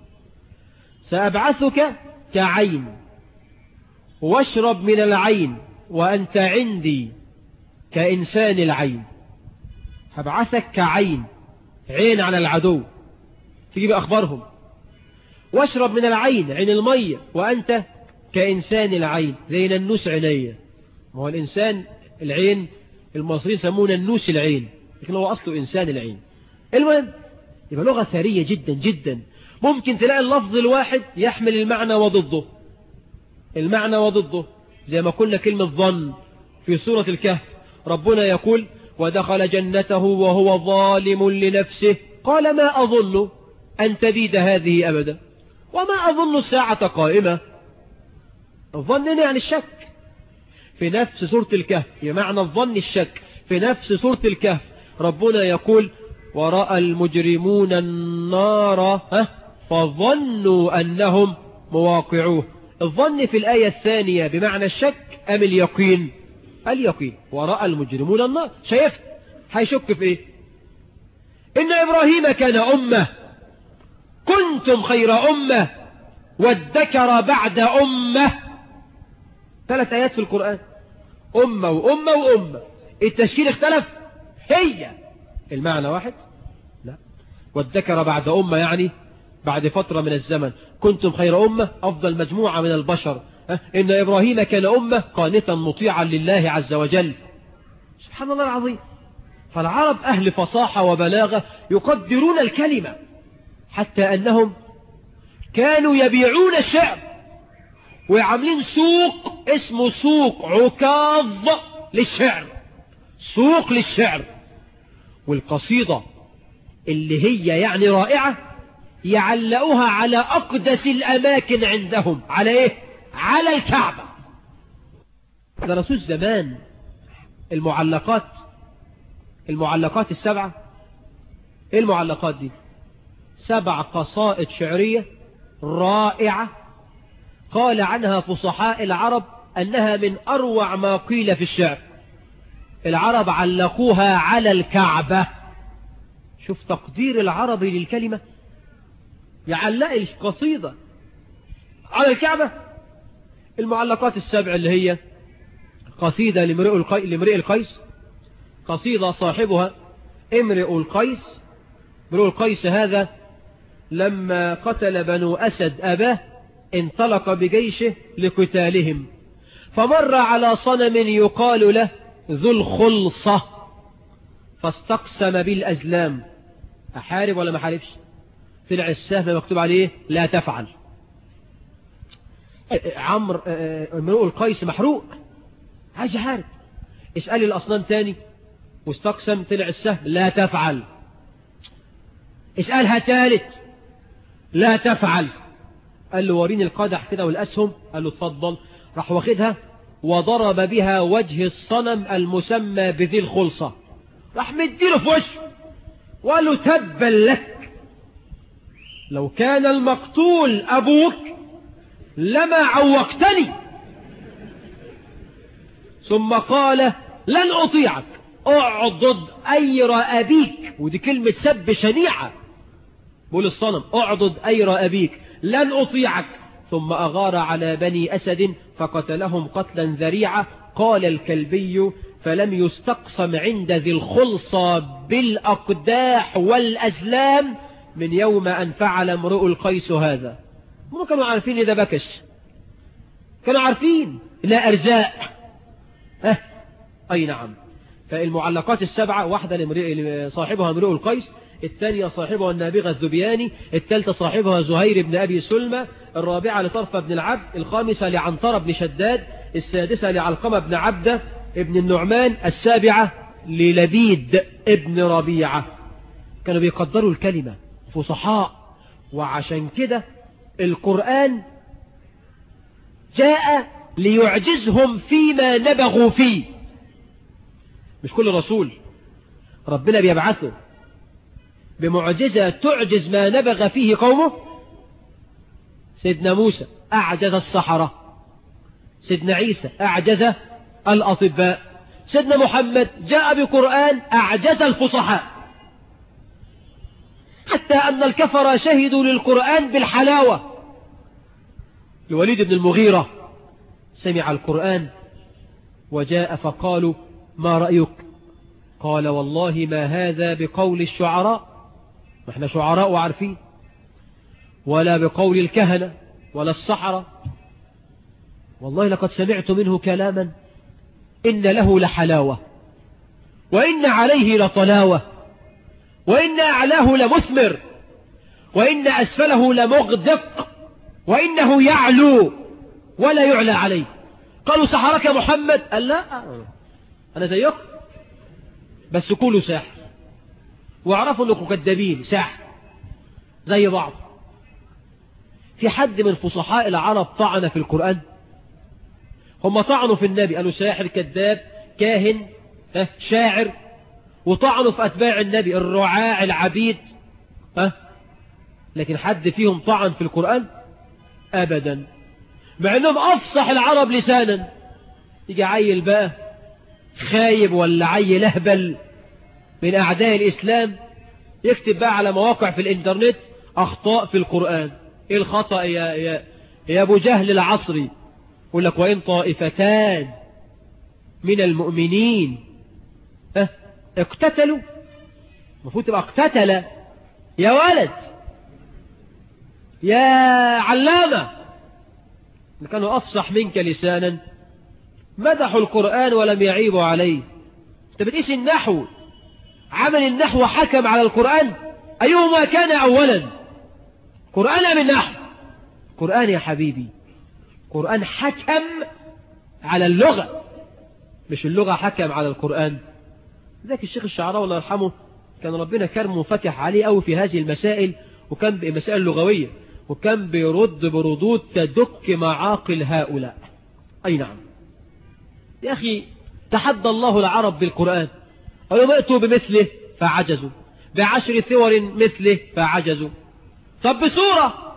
سأبعثك كعين واشرب من العين وأنت عندي كإنسان العين هبعثك كعين عين على العدو تجيب أخبارهم واشرب من العين عين المية وأنت كإنسان العين زي النوس عينية ما هو الإنسان العين المصري يسمونه النوس العين لكن هو أصله إنسان العين المهم يبقى لغة ثرية جدا جدا ممكن تلاقي اللفظ الواحد يحمل المعنى وضده المعنى وضده زي ما قلنا كلمة ظن في سورة الكهف ربنا يقول ودخل جنته وهو ظالم لنفسه قال ما أظن أن تبيد هذه أبدا وما أظن الساعة قائمة الظن يعني الشك في نفس سورة الكهف بمعنى الظن الشك في نفس سورة الكهف ربنا يقول ورأى المجرمون النار فظنوا أنهم مواقعوه الظن في الآية الثانية بمعنى الشك أم اليقين اليقين ورأى المجرمون النار شايف هيشك في ايه إن إبراهيم كان أمة كنتم خير أمة وادكر بعد أمة ثلاث آيات في القرآن أمة وأمة وأمة التشكيل اختلف هي المعنى واحد لا وادكر بعد أمة يعني بعد فترة من الزمن كنتم خير أمة أفضل مجموعة من البشر إن إبراهيم كان أمة قانتا مطيعا لله عز وجل سبحان الله العظيم فالعرب أهل فصاحة وبلاغة يقدرون الكلمة حتى أنهم كانوا يبيعون الشعر وعاملين سوق اسمه سوق عكاظ للشعر سوق للشعر والقصيدة اللي هي يعني رائعة يعلقوها على أقدس الأماكن عندهم على إيه؟ على الكعبة درسوا زمان المعلقات المعلقات السبعة ايه المعلقات دي سبع قصائد شعرية رائعة قال عنها فصحاء العرب أنها من أروع ما قيل في الشعر العرب علقوها على الكعبة شوف تقدير العربي للكلمة يعلق القصيدة على الكعبة المعلقات السبع اللي هي قصيدة لامرئ القيس قصيدة صاحبها امرئ القيس امرئ القيس هذا لما قتل بنو أسد أباه انطلق بجيشه لقتالهم فمر على صنم يقال له ذو الخلصة فاستقسم بالأزلام أحارب ولا ما حاربش طلع السهم مكتوب عليه لا تفعل عمرو امرؤ القيس محروق عايز يحارب اسأل الأصنام تاني واستقسم طلع السهم لا تفعل اسألها ثالث لا تفعل قال له وريني القدح كده والأسهم قال له اتفضل راح واخدها وضرب بها وجه الصنم المسمى بذي الخلصة راح مديله في وشه وقال له تبا لك لو كان المقتول أبوك لما عوقتني ثم قال لن أطيعك اعضد أير أبيك ودي كلمة سب شنيعة بقول الصنم اعضد أير أبيك لن أطيعك ثم أغار على بني أسد فقتلهم قتلا ذريعا قال الكلبي فلم يستقسم عند ذي الخلصة بالأقداح والأزلام من يوم أن فعل امرؤ القيس هذا هم كانوا عارفين إذا بكش كانوا عارفين لا أرزاء أه أي نعم فالمعلقات السبعة واحدة صاحبها امرؤ القيس الثانية صاحبها النابغة الذبياني الثالثة صاحبها زهير بن أبي سلمة الرابعة لطرفة بن العبد الخامسة لعنطرة بن شداد السادسة لعلقمة بن عبدة ابن النعمان السابعة للبيد ابن ربيعة كانوا بيقدروا الكلمة فصحاء وعشان كده القرآن جاء ليعجزهم فيما نبغوا فيه مش كل رسول ربنا بيبعثه بمعجزة تعجز ما نبغ فيه قومه سيدنا موسى أعجز الصحراء سيدنا عيسى أعجز الأطباء سيدنا محمد جاء بقرآن أعجز الفصحاء حتى أن الكفر شهدوا للقرآن بالحلاوة الوليد بن المغيرة سمع القرآن وجاء فقالوا ما رأيك قال والله ما هذا بقول الشعراء احنا شعراء وعارفين ولا بقول الكهنة ولا الصحراء والله لقد سمعت منه كلاما إن له لحلاوة وإن عليه لطلاوة وإن أعلاه لمثمر وإن أسفله لمغدق وإنه يعلو ولا يعلى عليه قالوا سحرك محمد قال لا أنا زيكم بس كلوا ساحر واعرفوا انكم كذابين ساحر زي بعض في حد من فصحاء العرب طعن في القرآن هم طعنوا في النبي قالوا ساحر كذاب كاهن شاعر وطعنوا في أتباع النبي الرعاع العبيد ها لكن حد فيهم طعن في القرآن أبدا مع أنهم أفصح العرب لسانا يجي عيل بقى خايب ولا عيل أهبل من أعداء الإسلام يكتب بقى على مواقع في الإنترنت أخطاء في القرآن إيه الخطأ يا, يا, يا أبو جهل العصري يقول لك وإن طائفتان من المؤمنين اه اقتتلوا المفروض تبقى اقتتل يا ولد يا علامة كانوا أفصح منك لسانا مدحوا القرآن ولم يعيبوا عليه انت بتقيس النحو عمل النحو حكم على القرآن أيهما كان أولا قرآن أم النحو قرآن يا حبيبي قرآن حكم على اللغة مش اللغة حكم على القرآن ذاك الشيخ الشعراوي الله يرحمه كان ربنا كرمه فتح عليه أو في هذه المسائل وكان بمسائل لغوية وكان بيرد بردود تدك معاقل هؤلاء أي نعم يا أخي تحدى الله العرب بالقرآن قالوا ائتوا بمثله فعجزوا بعشر ثور مثله فعجزوا طب بسورة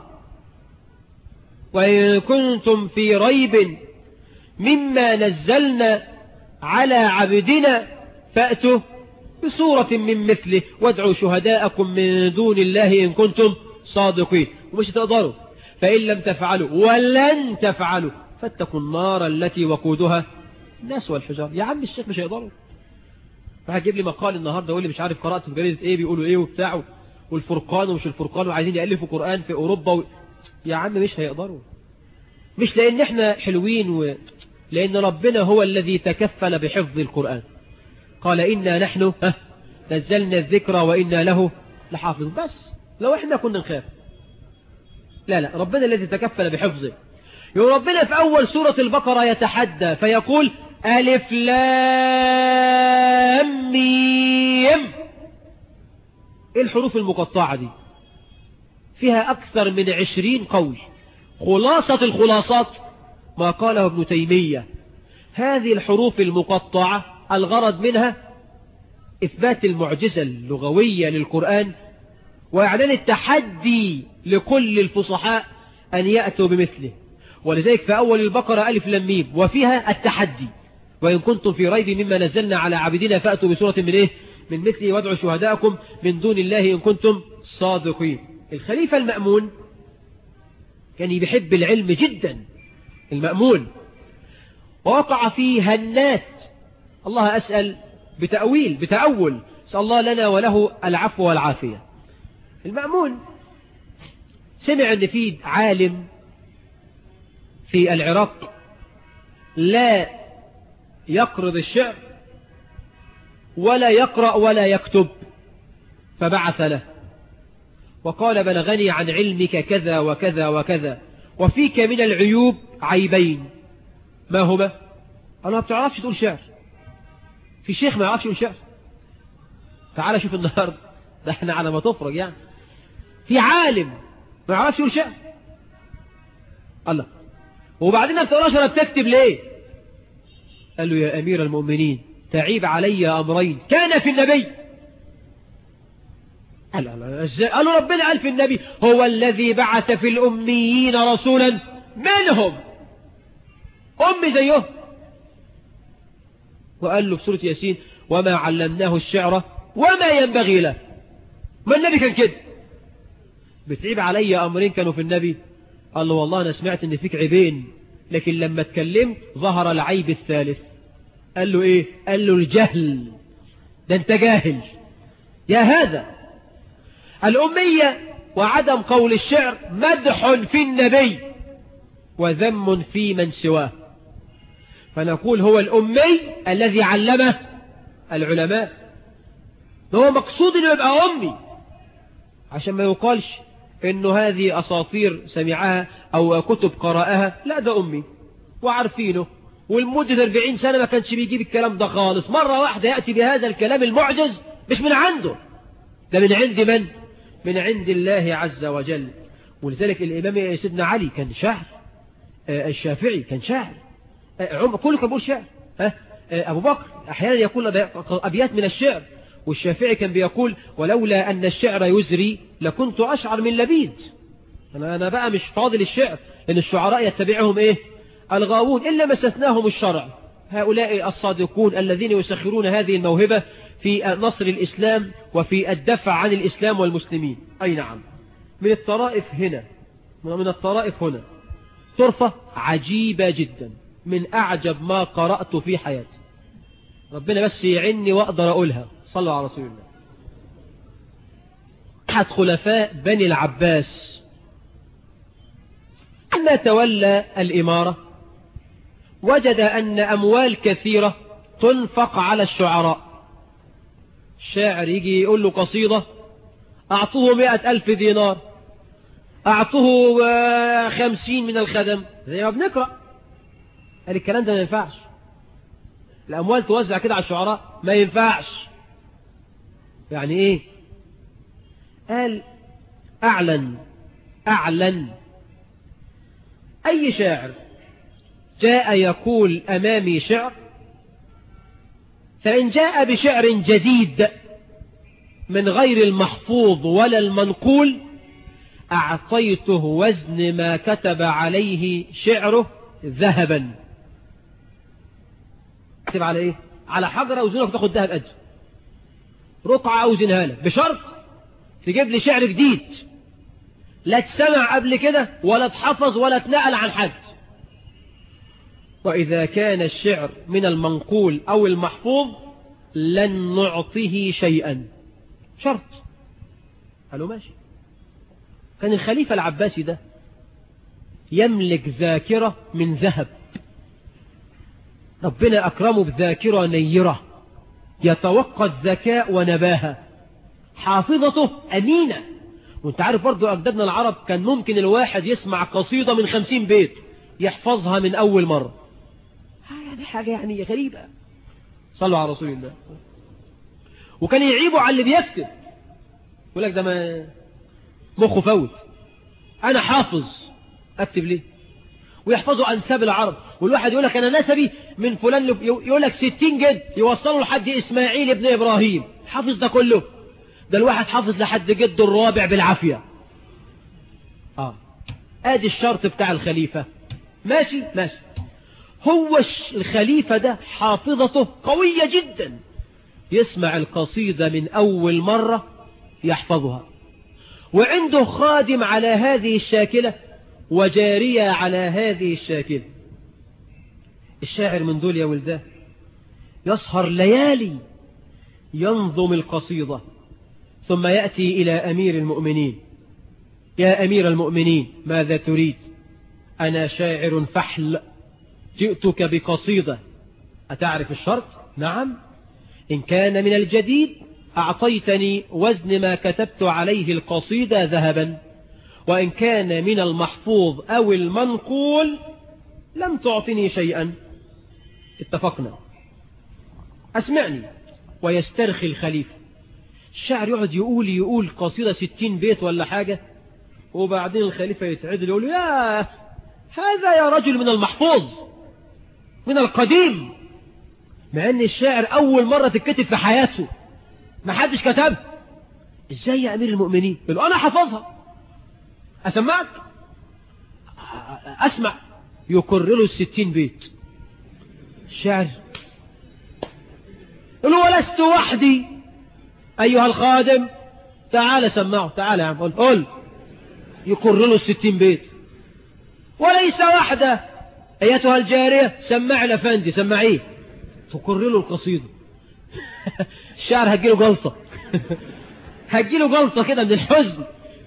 وإن كنتم في ريب مما نزلنا على عبدنا فأتوا بسورة من مثله وادعوا شهداءكم من دون الله إن كنتم صادقين ومش تقدروا فإن لم تفعلوا ولن تفعلوا فاتقوا النار التي وقودها الناس والحجار يا عم الشيخ مش هيقدروا واحد جيب لي مقال النهارده يقول لي مش عارف قرأت في جريدة ايه بيقولوا ايه وبتاع والفرقان ومش الفرقان وعايزين يألفوا قرآن في أوروبا و... يا عم مش هيقدروا مش لأن احنا حلوين و... لأن ربنا هو الذي تكفل بحفظ القرآن قال إنا نحن نزلنا الذكر وإنا له لحافظ بس لو احنا كنا نخاف لا لا ربنا الذي تكفل بحفظه يقول ربنا في أول سورة البقرة يتحدى فيقول ألف لام ميم ايه الحروف المقطعة دي فيها أكثر من عشرين قول خلاصة الخلاصات ما قاله ابن تيمية هذه الحروف المقطعة الغرض منها إثبات المعجزة اللغوية للقرآن وإعلان التحدي لكل الفصحاء أن يأتوا بمثله ولذلك في أول البقرة ألف لميم وفيها التحدي وإن كنتم في ريب مما نزلنا على عبدنا فأتوا بسورة من إيه من مثله وادعوا شهداءكم من دون الله إن كنتم صادقين الخليفة المأمون كان بيحب العلم جدا المأمون ووقع فيه هنات الله أسأل بتأويل بتأول سأل الله لنا وله العفو والعافية المأمون سمع أن في عالم في العراق لا يقرض الشعر ولا يقرأ ولا يكتب فبعث له وقال بلغني عن علمك كذا وكذا وكذا وفيك من العيوب عيبين ما هما أنا ما بتعرفش تقول شعر في شيخ ما يعرفش يقول شعر تعال شوف النهاردة ده احنا على ما تفرج يعني في عالم ما يعرفش يقول شعر الله وبعدين ما بتقراش ولا بتكتب ليه قال له يا أمير المؤمنين تعيب علي أمرين كان في النبي قال له ربنا قال في النبي هو الذي بعث في الأميين رسولا منهم أمي زيهم وقال له في سورة ياسين وما علمناه الشعر وما ينبغي له ما النبي كان كده بتعيب علي أمرين كانوا في النبي قال له والله أنا سمعت أن فيك عيبين لكن لما اتكلمت ظهر العيب الثالث قال له إيه قال له الجهل ده أنت جاهل يا هذا الأمية وعدم قول الشعر مدح في النبي وذم في من سواه فنقول هو الأمي الذي علمه العلماء هو مقصود انه يبقى أمي عشان ما يقالش انه هذه أساطير سمعها أو كتب قرأها لا ده أمي وعارفينه والمدة 40 سنة ما كانش بيجيب الكلام ده خالص مرة واحدة يأتي بهذا الكلام المعجز مش من عنده ده من عند من؟ من عند الله عز وجل ولذلك الإمام سيدنا علي كان شاعر الشافعي كان شاعر كله كان بيقول شعر أبو بكر أحيانا يقول أبيات من الشعر والشافعي كان بيقول ولولا أن الشعر يزري لكنت أشعر من لبيد أنا, أنا بقى مش فاضل الشعر لأن الشعراء يتبعهم إيه الغاوون إلا مسسناهم الشرع هؤلاء الصادقون الذين يسخرون هذه الموهبة في نصر الإسلام وفي الدفع عن الإسلام والمسلمين أي نعم من الطرائف هنا من الطرائف هنا طرفة عجيبة جدا من أعجب ما قرأت في حياتي ربنا بس يعني وأقدر أقولها صلى على رسول الله أحد خلفاء بني العباس لما تولى الإمارة وجد أن أموال كثيرة تنفق على الشعراء الشاعر يجي يقول له قصيدة أعطوه مئة ألف دينار أعطوه خمسين من الخدم زي ما بنقرأ قال الكلام ده ما ينفعش الأموال توزع كده على الشعراء ما ينفعش يعني إيه قال أعلن أعلن أي شاعر جاء يقول أمامي شعر فإن جاء بشعر جديد من غير المحفوظ ولا المنقول أعطيته وزن ما كتب عليه شعره ذهبا اكتب على ايه على حجر اوزنك تاخد ذهب اجر رقعة اوزنها لك بشرط تجيب لي شعر جديد لا تسمع قبل كده ولا تحفظ ولا تنقل عن حد وإذا كان الشعر من المنقول أو المحفوظ لن نعطيه شيئا شرط قالوا ماشي كان الخليفة العباسي ده يملك ذاكرة من ذهب ربنا أكرمه بذاكرة نيرة يتوقع الذكاء ونباهة حافظته أمينة وانت عارف برضو أجدادنا العرب كان ممكن الواحد يسمع قصيدة من خمسين بيت يحفظها من أول مرة هذه حاجة يعني غريبة صلوا على رسول الله وكان يعيبوا على اللي بيكتب يقول لك ده ما مخه فوت أنا حافظ أكتب ليه ويحفظوا أنساب العرب والواحد يقول لك أنا نسبي من فلان يقول لك ستين جد يوصلوا لحد إسماعيل ابن إبراهيم حافظ ده كله ده الواحد حافظ لحد جد الرابع بالعافية آه آدي الشرط بتاع الخليفة ماشي ماشي هو الخليفة ده حافظته قوية جدا يسمع القصيدة من أول مرة يحفظها وعنده خادم على هذه الشاكلة وجارية على هذه الشاكلة الشاعر من دول يا ولداه يسهر ليالي ينظم القصيدة ثم يأتي إلى أمير المؤمنين يا أمير المؤمنين ماذا تريد أنا شاعر فحل جئتك بقصيدة أتعرف الشرط نعم إن كان من الجديد أعطيتني وزن ما كتبت عليه القصيدة ذهبا وإن كان من المحفوظ أو المنقول لم تعطني شيئا اتفقنا أسمعني ويسترخي الخليفة الشاعر يقعد يقول يقول قصيدة ستين بيت ولا حاجة وبعدين الخليفة يتعدل يقول يا هذا يا رجل من المحفوظ من القديم مع ان الشاعر اول مرة تتكتب في حياته ما حدش كتبها ازاي يا امير المؤمنين قال انا حفظها اسمعك اسمع يكرر الستين بيت الشعر قل ولست وحدي ايها الخادم تعال سمعه تعال يا عم قل قل يكرر الستين بيت وليس وحده ايتها الجارية سمع الافندي سمعيه تكرر له القصيدة الشعر هتجيله جلطة هتجيله جلطة كده من الحزن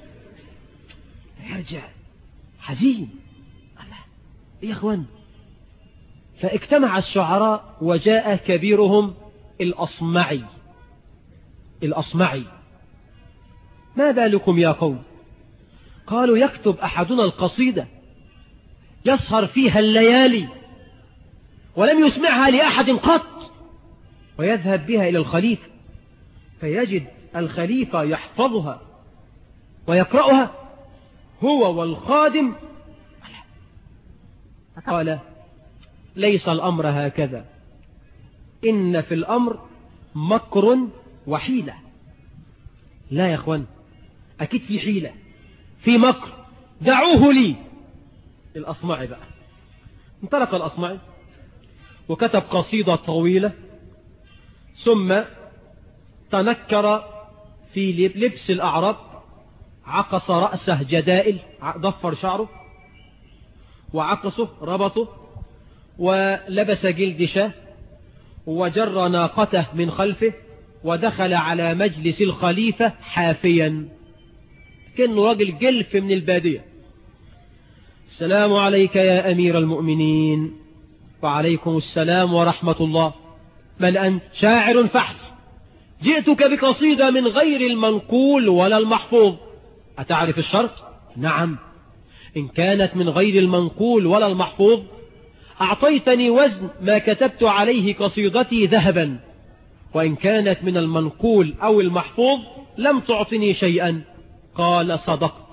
يرجع حزين الله ايه يا اخوان فاجتمع الشعراء وجاء كبيرهم الأصمعي الأصمعي ما بالكم يا قوم قالوا يكتب أحدنا القصيدة يسهر فيها الليالي ولم يسمعها لأحد قط ويذهب بها إلى الخليفة فيجد الخليفة يحفظها ويقرأها هو والخادم قال ليس الأمر هكذا إن في الأمر مكر وحيلة لا يا أخوان أكيد في حيلة في مكر دعوه لي الأصمعي بقى انطلق الأصمعي وكتب قصيدة طويلة ثم تنكر في لبس الأعراب عقص رأسه جدائل ضفر شعره وعقصه ربطه ولبس جلد شاه وجر ناقته من خلفه ودخل على مجلس الخليفة حافيا كأنه راجل جلف من البادية السلام عليك يا أمير المؤمنين وعليكم السلام ورحمة الله من أنت شاعر فحل جئتك بقصيدة من غير المنقول ولا المحفوظ أتعرف الشرط؟ نعم إن كانت من غير المنقول ولا المحفوظ أعطيتني وزن ما كتبت عليه قصيدتي ذهبا وإن كانت من المنقول أو المحفوظ لم تعطني شيئا قال صدقت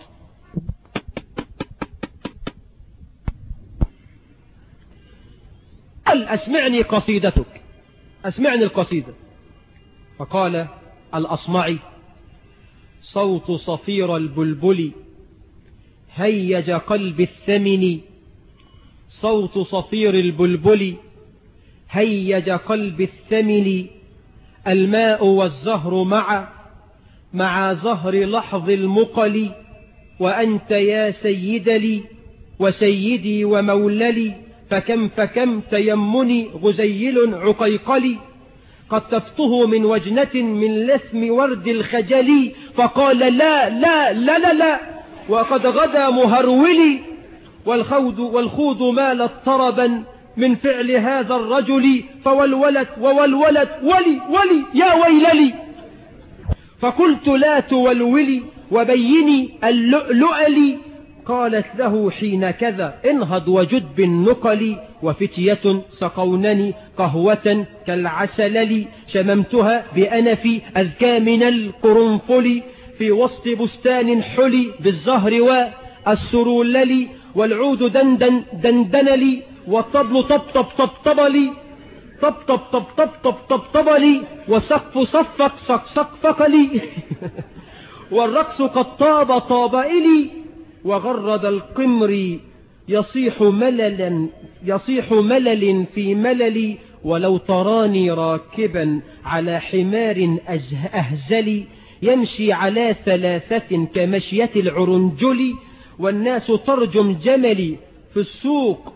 قال أسمعني قصيدتك أسمعني القصيدة فقال الأصمعي صوت صفير البلبل هيج قلب الثمن صوت صفير البلبل هيج قلب الثمن الماء والزهر مع مع زهر لحظ المقل وأنت يا سيد لي وسيدي وموللي فكم فكم تيمني غزيل عقيقلي قد تفته من وجنة من لثم ورد الخجل فقال لا لا لا لا لا وقد غدا مهرولي والخوض والخوض مالت طربا من فعل هذا الرجل فولولت وولولت ولي ولي يا ويللي فقلت لا تولولي وبيني اللؤلؤ لي قالت له حين كذا انهض وجد بالنقل وفتية سقونني قهوة كالعسل لي شممتها بأنفي أذكى من القرنفل في وسط بستان حلي بالزهر والسرولل والعود دندن دندن لي والطبل طبطب طبطب لي طبطب طبطب طبطب طب لي وسقف صفق صق صقفق لي والرقص قد طاب طاب إلي وغرد القمر يصيح مللا يصيح ملل في ملل ولو تراني راكبا على حمار أهزلي يمشي على ثلاثة كمشية العرنجل والناس ترجم جملي في السوق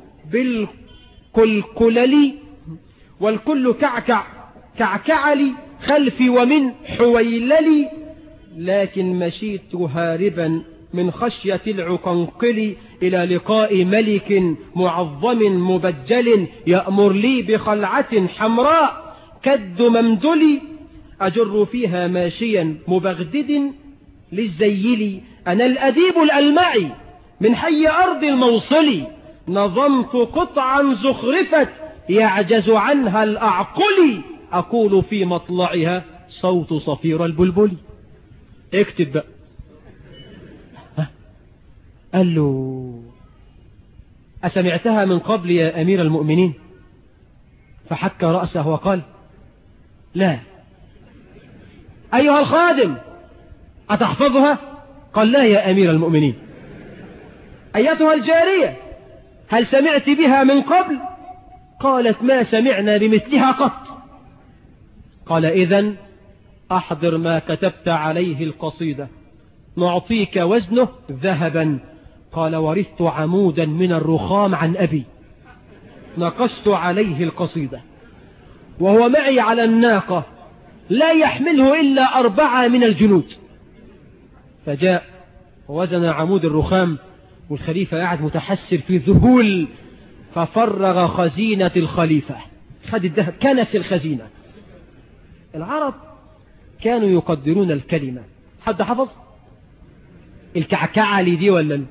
بالكلكلل والكل كعكع كعكعلي خلفي ومن حويللي لكن مشيت هاربا من خشية العقنقل إلى لقاء ملك معظم مبجل يأمر لي بخلعة حمراء كد ممدلي أجر فيها ماشيا مبغدد للزيل أنا الأديب الألمعي من حي أرض الموصل نظمت قطعا زخرفت يعجز عنها الأعقل أقول في مطلعها صوت صفير البلبل اكتب بقى قال له أسمعتها من قبل يا أمير المؤمنين فحك رأسه وقال لا أيها الخادم أتحفظها قال لا يا أمير المؤمنين أيتها الجارية هل سمعت بها من قبل قالت ما سمعنا بمثلها قط قال إذن أحضر ما كتبت عليه القصيدة نعطيك وزنه ذهبا قال ورثت عمودا من الرخام عن أبي نقشت عليه القصيدة وهو معي على الناقة لا يحمله إلا أربعة من الجنود فجاء ووزن عمود الرخام والخليفة قاعد متحسر في ذهول ففرغ خزينة الخليفة خد الذهب كنس الخزينة العرب كانوا يقدرون الكلمة حد حفظ الكعكعة دي ولا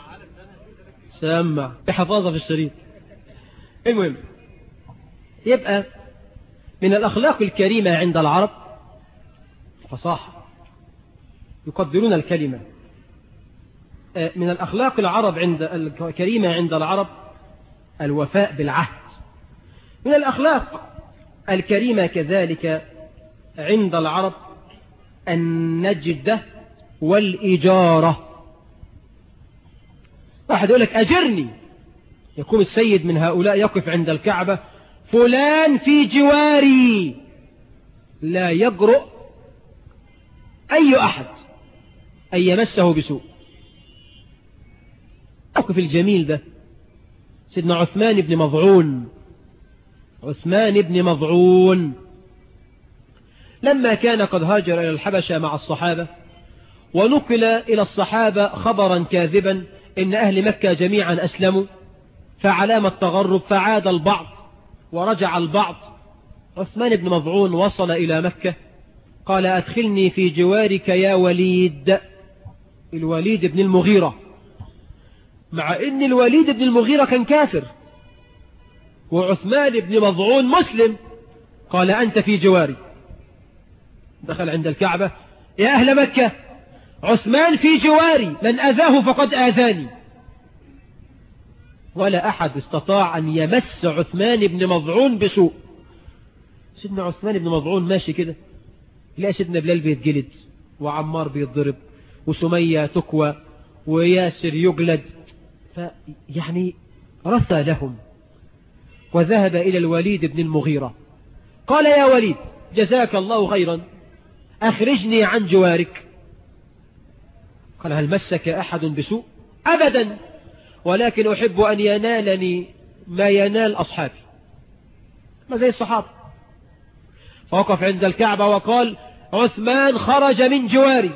سمع حفاظة في الشريط المهم يبقى من الأخلاق الكريمة عند العرب فصاحة يقدرون الكلمة من الأخلاق العرب عند الكريمة عند العرب الوفاء بالعهد من الأخلاق الكريمة كذلك عند العرب النجدة والإجارة واحد يقول لك أجرني يقوم السيد من هؤلاء يقف عند الكعبة فلان في جواري لا يجرؤ أي أحد أن يمسه بسوء موقف الجميل ده سيدنا عثمان بن مضعون عثمان بن مضعون لما كان قد هاجر إلى الحبشة مع الصحابة ونقل إلى الصحابة خبرا كاذبا إن أهل مكة جميعا أسلموا فعلامة تغرب فعاد البعض ورجع البعض عثمان بن مضعون وصل إلى مكة قال أدخلني في جوارك يا وليد الوليد بن المغيرة مع ان الوليد بن المغيرة كان كافر وعثمان بن مضعون مسلم قال أنت في جواري دخل عند الكعبة يا أهل مكة عثمان في جواري من أذاه فقد آذاني ولا أحد استطاع أن يمس عثمان بن مضعون بسوء سيدنا عثمان بن مضعون ماشي كده لا سيدنا بلال بيتجلد وعمار بيتضرب وسمية تكوى وياسر يجلد فيعني رثى لهم وذهب إلى الوليد بن المغيرة قال يا وليد جزاك الله خيرا أخرجني عن جوارك قال هل مسك أحد بسوء أبدا ولكن أحب أن ينالني ما ينال أصحابي ما زي الصحابة فوقف عند الكعبة وقال عثمان خرج من جواري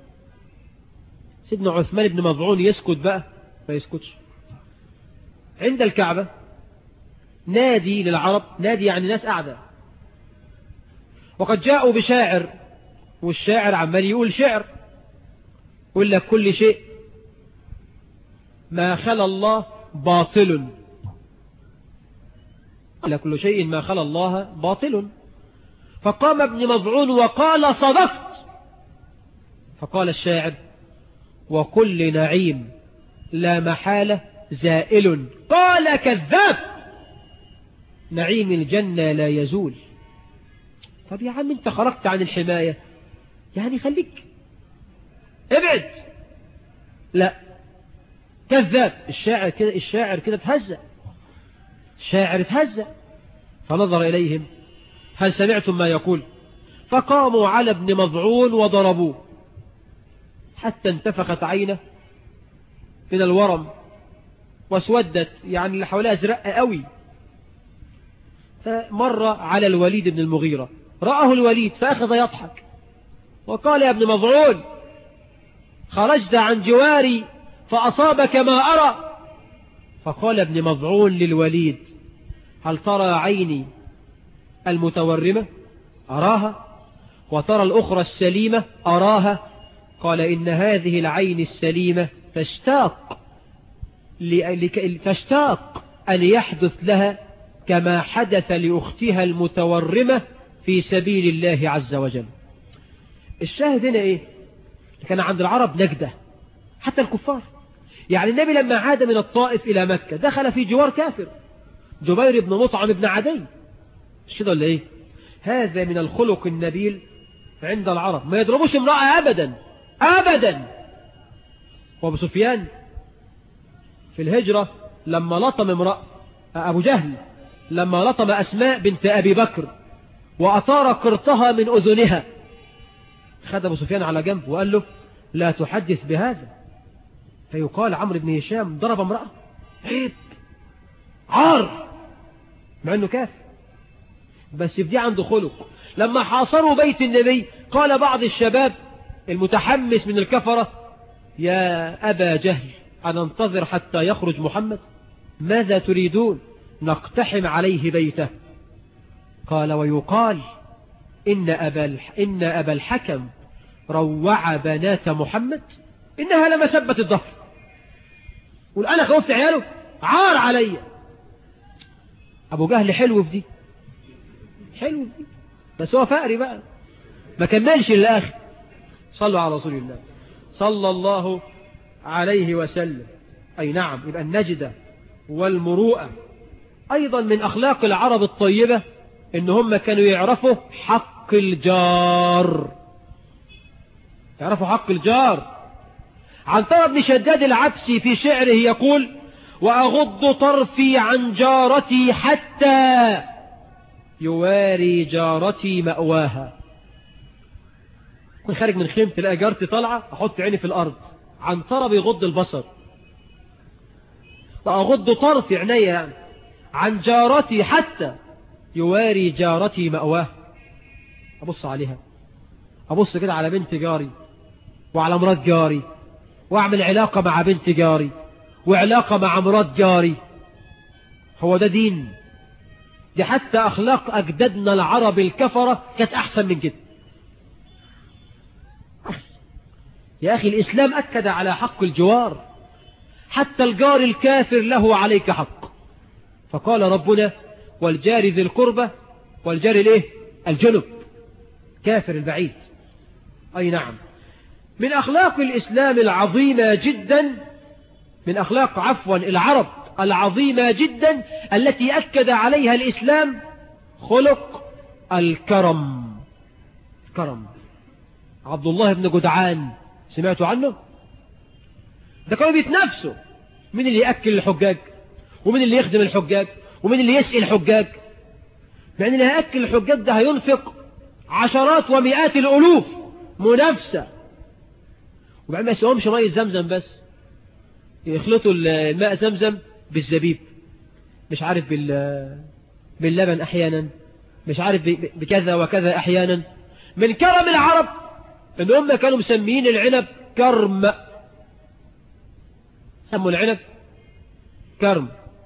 سيدنا عثمان بن مضعون يسكت بقى ما يسكتش عند الكعبة نادي للعرب نادي يعني ناس قاعدة وقد جاءوا بشاعر والشاعر عمال يقول شعر يقول لك كل شيء ما خلى الله باطل قال كل شيء ما خلى الله باطل فقام ابن مضعون وقال صدقت فقال الشاعر وكل نعيم لا محالة زائل قال كذاب نعيم الجنة لا يزول طب يا عم انت خرجت عن الحماية يعني خليك ابعد لا كذاب الشاعر كده الشاعر كده تهزأ الشاعر تهزأ فنظر إليهم هل سمعتم ما يقول فقاموا على ابن مضعون وضربوه حتى انتفخت عينه من الورم واسودت يعني اللي حواليها ازرق قوي فمر على الوليد بن المغيرة رآه الوليد فأخذ يضحك وقال يا ابن مضعون خرجت عن جواري فأصابك ما أرى فقال ابن مضعون للوليد هل ترى عيني المتورمة أراها وترى الأخرى السليمة أراها قال إن هذه العين السليمة تشتاق تشتاق أن يحدث لها كما حدث لأختها المتورمة في سبيل الله عز وجل الشاهد هنا إيه كان عند العرب نجدة حتى الكفار يعني النبي لما عاد من الطائف إلى مكة دخل في جوار كافر جبير بن مطعم بن عدي مش كده ولا ايه هذا من الخلق النبيل عند العرب ما يضربوش امرأة أبدا أبدا وابو سفيان في الهجرة لما لطم امرأة أبو جهل لما لطم أسماء بنت أبي بكر وأطار قرطها من أذنها خد أبو سفيان على جنب وقال له لا تحدث بهذا فيقال عمرو بن هشام ضرب امرأة عيب عار مع انه كافر بس في دي عنده خلق لما حاصروا بيت النبي قال بعض الشباب المتحمس من الكفرة يا أبا جهل أنا انتظر حتى يخرج محمد ماذا تريدون نقتحم عليه بيته قال ويقال إن أبا, إن أبا الحكم روع بنات محمد إنها لمسبة الظهر قل أنا خوفت عياله عار علي أبو جهل حلو في دي حلو في دي بس هو فقري بقى ما كملش للآخر صلوا على رسول الله صلى الله عليه وسلم أي نعم يبقى النجدة والمروءة أيضا من أخلاق العرب الطيبة إن هم كانوا يعرفوا حق الجار يعرفوا حق الجار عن طرب بن شداد العبسي في شعره يقول وأغض طرفي عن جارتي حتى يواري جارتي مأواها كنت خارج من خيمة تلاقي جارتي طالعة أحط عيني في الأرض عن طرب يغض البصر وأغض طرفي عيني يعني عن جارتي حتى يواري جارتي مأواه أبص عليها أبص كده على بنت جاري وعلى مرات جاري وأعمل علاقة مع بنت جاري وعلاقة مع مرات جاري هو ده دين دي حتى أخلاق أجدادنا العرب الكفرة كانت أحسن من كده يا أخي الإسلام أكد على حق الجوار حتى الجار الكافر له عليك حق فقال ربنا والجار ذي القربة والجار الايه الجنب كافر البعيد أي نعم من أخلاق الإسلام العظيمة جدا من أخلاق عفوا العرب العظيمة جدا التي أكد عليها الإسلام خلق الكرم كرم عبد الله بن جدعان سمعتوا عنه ده كانوا بيتنافسوا مين اللي يأكل الحجاج ومين اللي يخدم الحجاج ومين اللي يسقي الحجاج مع ان اللي هيأكل الحجاج ده هينفق عشرات ومئات الألوف منافسة وبعدين ما يسقوهمش مية زمزم بس يخلطوا الماء زمزم بالزبيب مش عارف بال باللبن أحيانا مش عارف بكذا وكذا أحيانا من كرم العرب ان هم كانوا مسميين العنب كرم سموا العنب كرم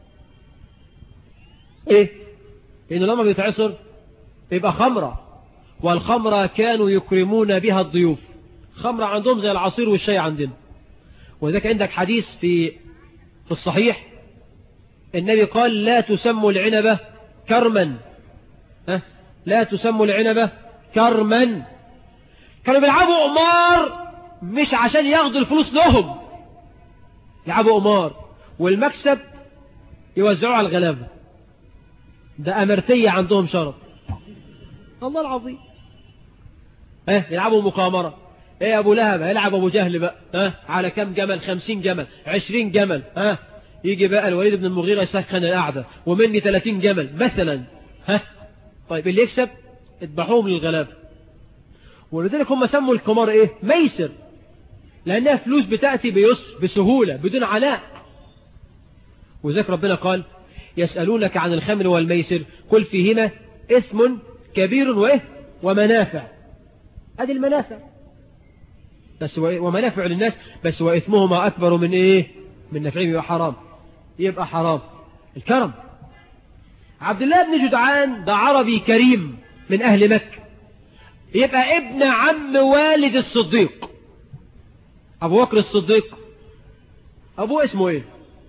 ايه لانه لما بيتعصر يبقى خمرة والخمرة كانوا يكرمون بها الضيوف خمرة عندهم زي العصير والشاي عندنا وذلك عندك حديث في في الصحيح النبي قال لا تسموا العنبة كرما ها لا تسموا العنبة كرما كانوا بيلعبوا قمار مش عشان ياخدوا الفلوس لهم يلعبوا قمار والمكسب يوزعوه على الغلابة ده أمرتية عندهم شرف الله العظيم اه يلعبوا مقامرة ايه يا ابو لهب هيلعب ابو جهل بقى ها على كم جمل خمسين جمل عشرين جمل ها يجي بقى الوليد بن المغيرة يسخن القعدة ومني ثلاثين جمل مثلا ها طيب اللي يكسب اذبحوهم للغلابة ولذلك هم سموا القمار ايه ميسر لانها فلوس بتأتي بيسر بسهولة بدون عناء وذلك ربنا قال يسألونك عن الخمر والميسر قل فيهما اسم كبير وإيه ومنافع هذه المنافع بس ومنافع للناس بس وإثمهما أكبر من إيه من نفعهم يبقى حرام يبقى حرام الكرم عبد الله بن جدعان ده عربي كريم من أهل مكة يبقى ابن عم والد الصديق أبو بكر الصديق أبوه اسمه إيه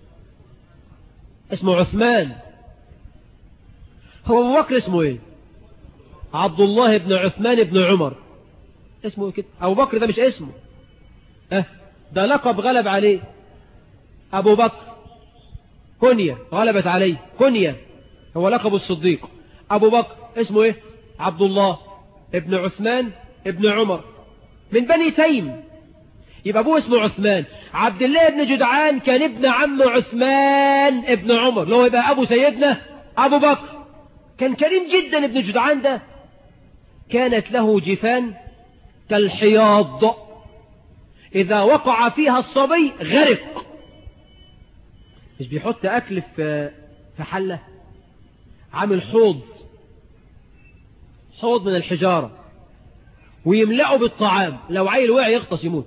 اسمه عثمان هو أبو بكر اسمه إيه عبد الله بن عثمان بن عمر اسمه كده أبو بكر ده مش اسمه أه ده لقب غلب عليه أبو بكر كنية غلبت عليه كنية هو لقب الصديق أبو بكر اسمه إيه عبد الله ابن عثمان ابن عمر من بني تيم يبقى أبوه اسمه عثمان عبد الله بن جدعان كان ابن عم عثمان ابن عمر لو يبقى أبو سيدنا أبو بكر كان كريم جدا ابن جدعان ده كانت له جفان كالحياض إذا وقع فيها الصبي غرق مش بيحط أكل في في حلة عامل حوض حوض من الحجارة ويملأه بالطعام لو عيل وقع يغطس يموت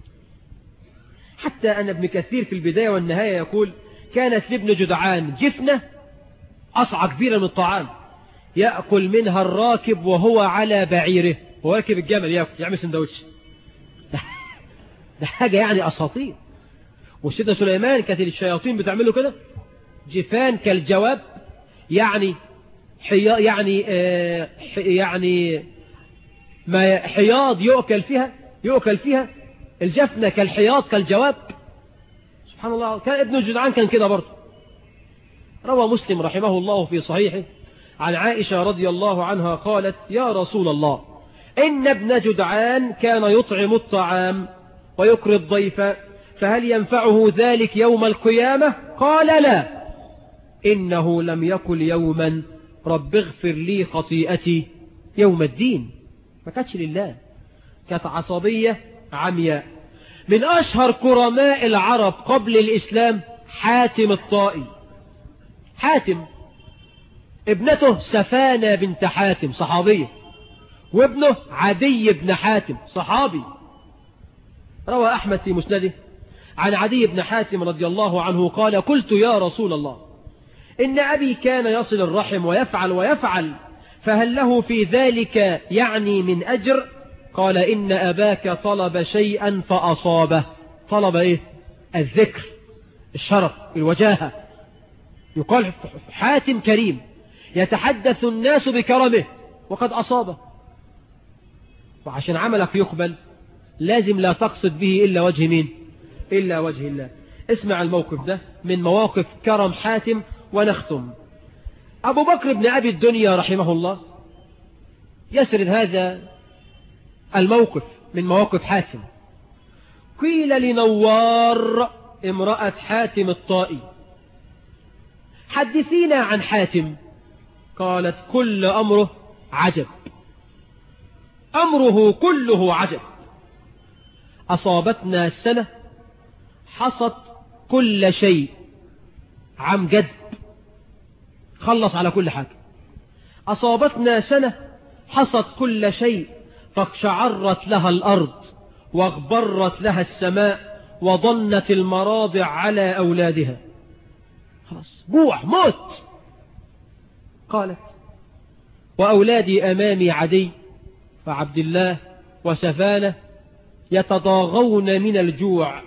حتى أن ابن كثير في البداية والنهاية يقول كانت لابن جدعان جفنة أصعى كبيرة من الطعام يأكل منها الراكب وهو على بعيره وهو راكب الجمل يأكل يعمل سندوتش ده حاجة يعني أساطير وسيدنا سليمان كانت الشياطين بتعمله كده جفان كالجواب يعني حيا يعني آه يعني ما حياض يؤكل فيها يؤكل فيها الجفنة كالحياض كالجواب سبحان الله كان ابن جدعان كان كده برضه روى مسلم رحمه الله في صحيحه عن عائشة رضي الله عنها قالت يا رسول الله إن ابن جدعان كان يطعم الطعام ويكري الضيف فهل ينفعه ذلك يوم القيامة قال لا إنه لم يقل يوما رب اغفر لي خطيئتي يوم الدين ما كانتش لله كانت عصبية عمياء من أشهر كرماء العرب قبل الإسلام حاتم الطائي حاتم ابنته سفانة بنت حاتم صحابية وابنه عدي بن حاتم صحابي روى أحمد في مسنده عن عدي بن حاتم رضي الله عنه قال قلت يا رسول الله إن أبي كان يصل الرحم ويفعل ويفعل فهل له في ذلك يعني من أجر قال إن أباك طلب شيئا فأصابه طلب إيه الذكر الشرف الوجاهة يقال حاتم كريم يتحدث الناس بكرمه وقد أصابه وعشان عملك يقبل لازم لا تقصد به إلا وجه مين إلا وجه الله اسمع الموقف ده من مواقف كرم حاتم ونختم أبو بكر بن أبي الدنيا رحمه الله يسرد هذا الموقف من مواقف حاتم قيل لنوار امرأة حاتم الطائي حدثينا عن حاتم قالت كل أمره عجب أمره كله عجب أصابتنا السنة حصت كل شيء عم جد خلص على كل حاجة أصابتنا سنة حصت كل شيء فاقشعرت لها الأرض واغبرت لها السماء وضنت المراضع على أولادها خلاص جوع موت قالت وأولادي أمامي عدي وعبد الله وسفانة يتضاغون من الجوع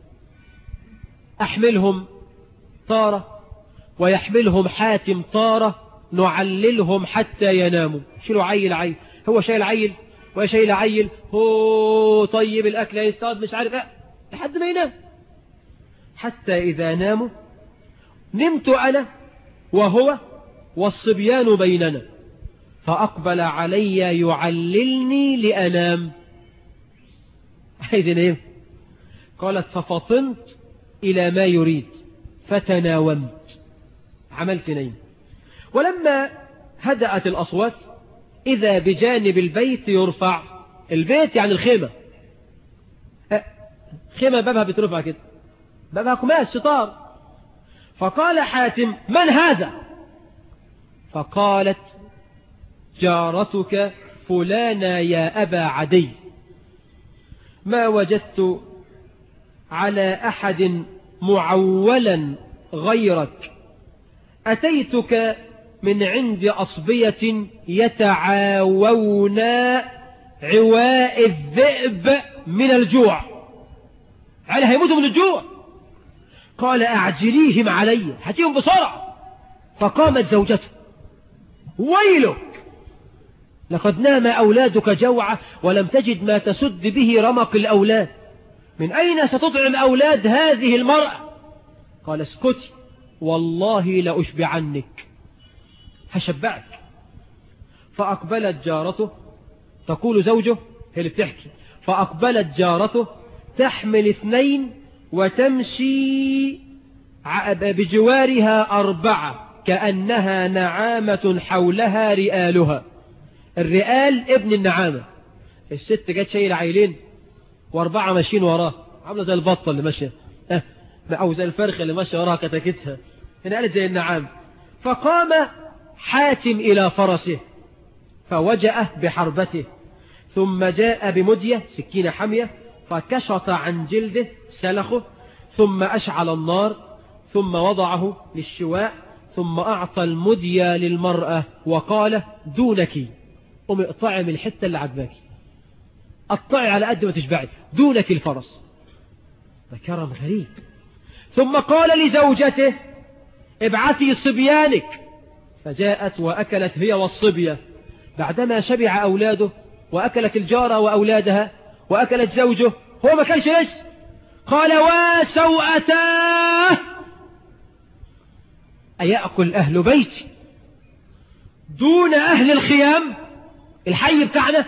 أحملهم طارة ويحملهم حاتم طارة نعللهم حتى يناموا شيلوا عيل عيل هو شايل عيل وهي شايل عيل هو طيب الأكل يستاد مش عارف ايه لحد ما ينام حتى إذا ناموا نمت أنا وهو والصبيان بيننا فأقبل علي يعللني لأنام عايز ينام قالت ففطنت إلى ما يريد فتناومت عملت نيم ولما هدأت الأصوات إذا بجانب البيت يرفع البيت يعني الخيمة خيمة بابها بترفع كده بابها كماس ستار فقال حاتم من هذا فقالت جارتك فلانا يا أبا عدي ما وجدت على أحد معولا غيرك أتيتك من عند أصبية يتعاوون عواء الذئب من الجوع على هيموتوا من الجوع قال أعجليهم علي هاتيهم بسرعة فقامت زوجته ويلك لقد نام أولادك جوعة ولم تجد ما تسد به رمق الأولاد من أين ستطعم أولاد هذه المرأة قال اسكتي والله لأشبعنك هشبعك فأقبلت جارته تقول زوجه هي اللي بتحكي فأقبلت جارته تحمل اثنين وتمشي بجوارها أربعة كأنها نعامة حولها رئالها الرئال ابن النعامة الست جت شايل عيلين واربعة ماشيين وراه عاملة زي البطة اللي ماشية اه او زي الفرخة اللي ماشية وراها كتكتها هنا قالت زي النعام فقام حاتم إلى فرسه فوجأه بحربته ثم جاء بمدية سكين حمية فكشط عن جلده سلخه ثم أشعل النار ثم وضعه للشواء ثم أعطى المدية للمرأة وقال دونك قم اقطعي من الحتة اللي عجباك اقطعي على قد ما تشبعي دونك الفرس ده كرم غريب ثم قال لزوجته ابعثي صبيانك فجاءت وأكلت هي والصبية بعدما شبع أولاده وأكلت الجارة وأولادها وأكلت زوجه هو ما كانش لسه قال وسوأتاه أيأكل أهل بيتي دون أهل الخيام الحي بتاعنا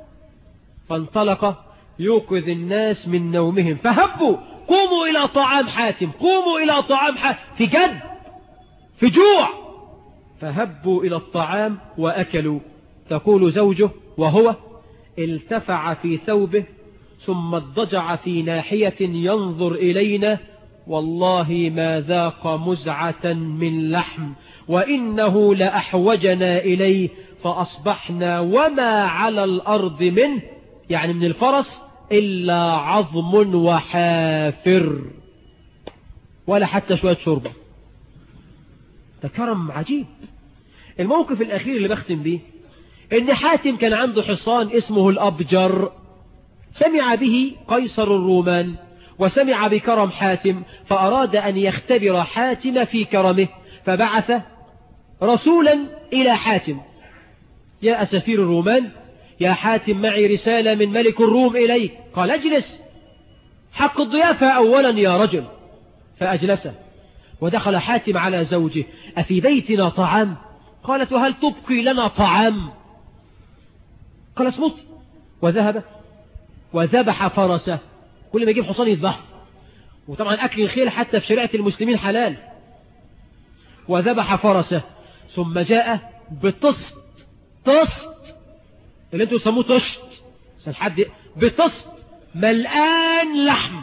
فانطلق يوقظ الناس من نومهم فهبوا قوموا إلى طعام حاتم قوموا إلى طعام حاتم في جد في جوع فهبوا إلى الطعام وأكلوا تقول زوجه وهو التفع في ثوبه ثم اضجع في ناحية ينظر إلينا والله ما ذاق مزعة من لحم وإنه لأحوجنا إليه فأصبحنا وما على الأرض منه يعني من الفرس إلا عظم وحافر ولا حتى شوية شربة ده كرم عجيب الموقف الأخير اللي بختم به إن حاتم كان عنده حصان اسمه الأبجر سمع به قيصر الرومان وسمع بكرم حاتم فأراد أن يختبر حاتم في كرمه فبعث رسولا إلى حاتم يا أسفير الرومان يا حاتم معي رسالة من ملك الروم إليك قال اجلس حق الضيافة أولا يا رجل فأجلسه ودخل حاتم على زوجه أفي بيتنا طعام قالت وهل تبقي لنا طعام قال اصمت وذهب وذبح فرسه كل ما يجيب حصان يذبحه وطبعا أكل الخيل حتى في شريعة المسلمين حلال وذبح فرسه ثم جاء بطست طست اللي انتوا يسموه طشت حد بطست ملآن لحم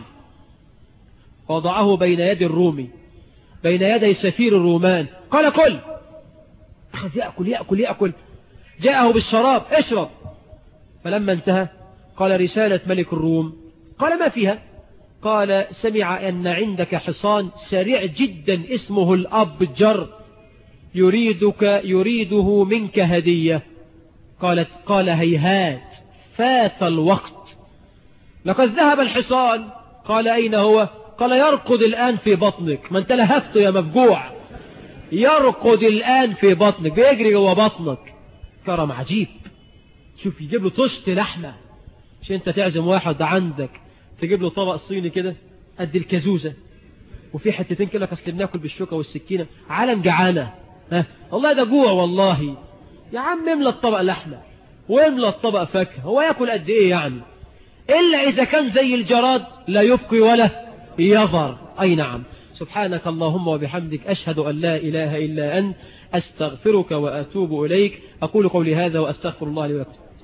وضعه بين يد الرومي بين يدي سفير الرومان قال كل أخذ يأكل يأكل يأكل جاءه بالشراب اشرب فلما انتهى قال رسالة ملك الروم قال ما فيها قال سمع أن عندك حصان سريع جدا اسمه الأبجر يريدك يريده منك هدية قالت قال هيهات فات الوقت لقد ذهب الحصان قال أين هو قال يرقد الآن في بطنك ما انت لهفت يا مفجوع يرقد الآن في بطنك بيجري جوا بطنك كرم عجيب شوف يجيب له طشت لحمة مش انت تعزم واحد عندك تجيب له طبق صيني كده قد الكزوزة وفي حتتين كده اصل بناكل بالشوكة والسكينة عالم جعانة ها والله ده جوع والله يا عم املى الطبق لحمة واملى الطبق فاكهة هو ياكل قد ايه يعني الا اذا كان زي الجراد لا يبقي ولا يظهر اي نعم سبحانك اللهم وبحمدك أشهد أن لا إله إلا أنت أستغفرك وأتوب إليك أقول قولي هذا وأستغفر الله لي ولكم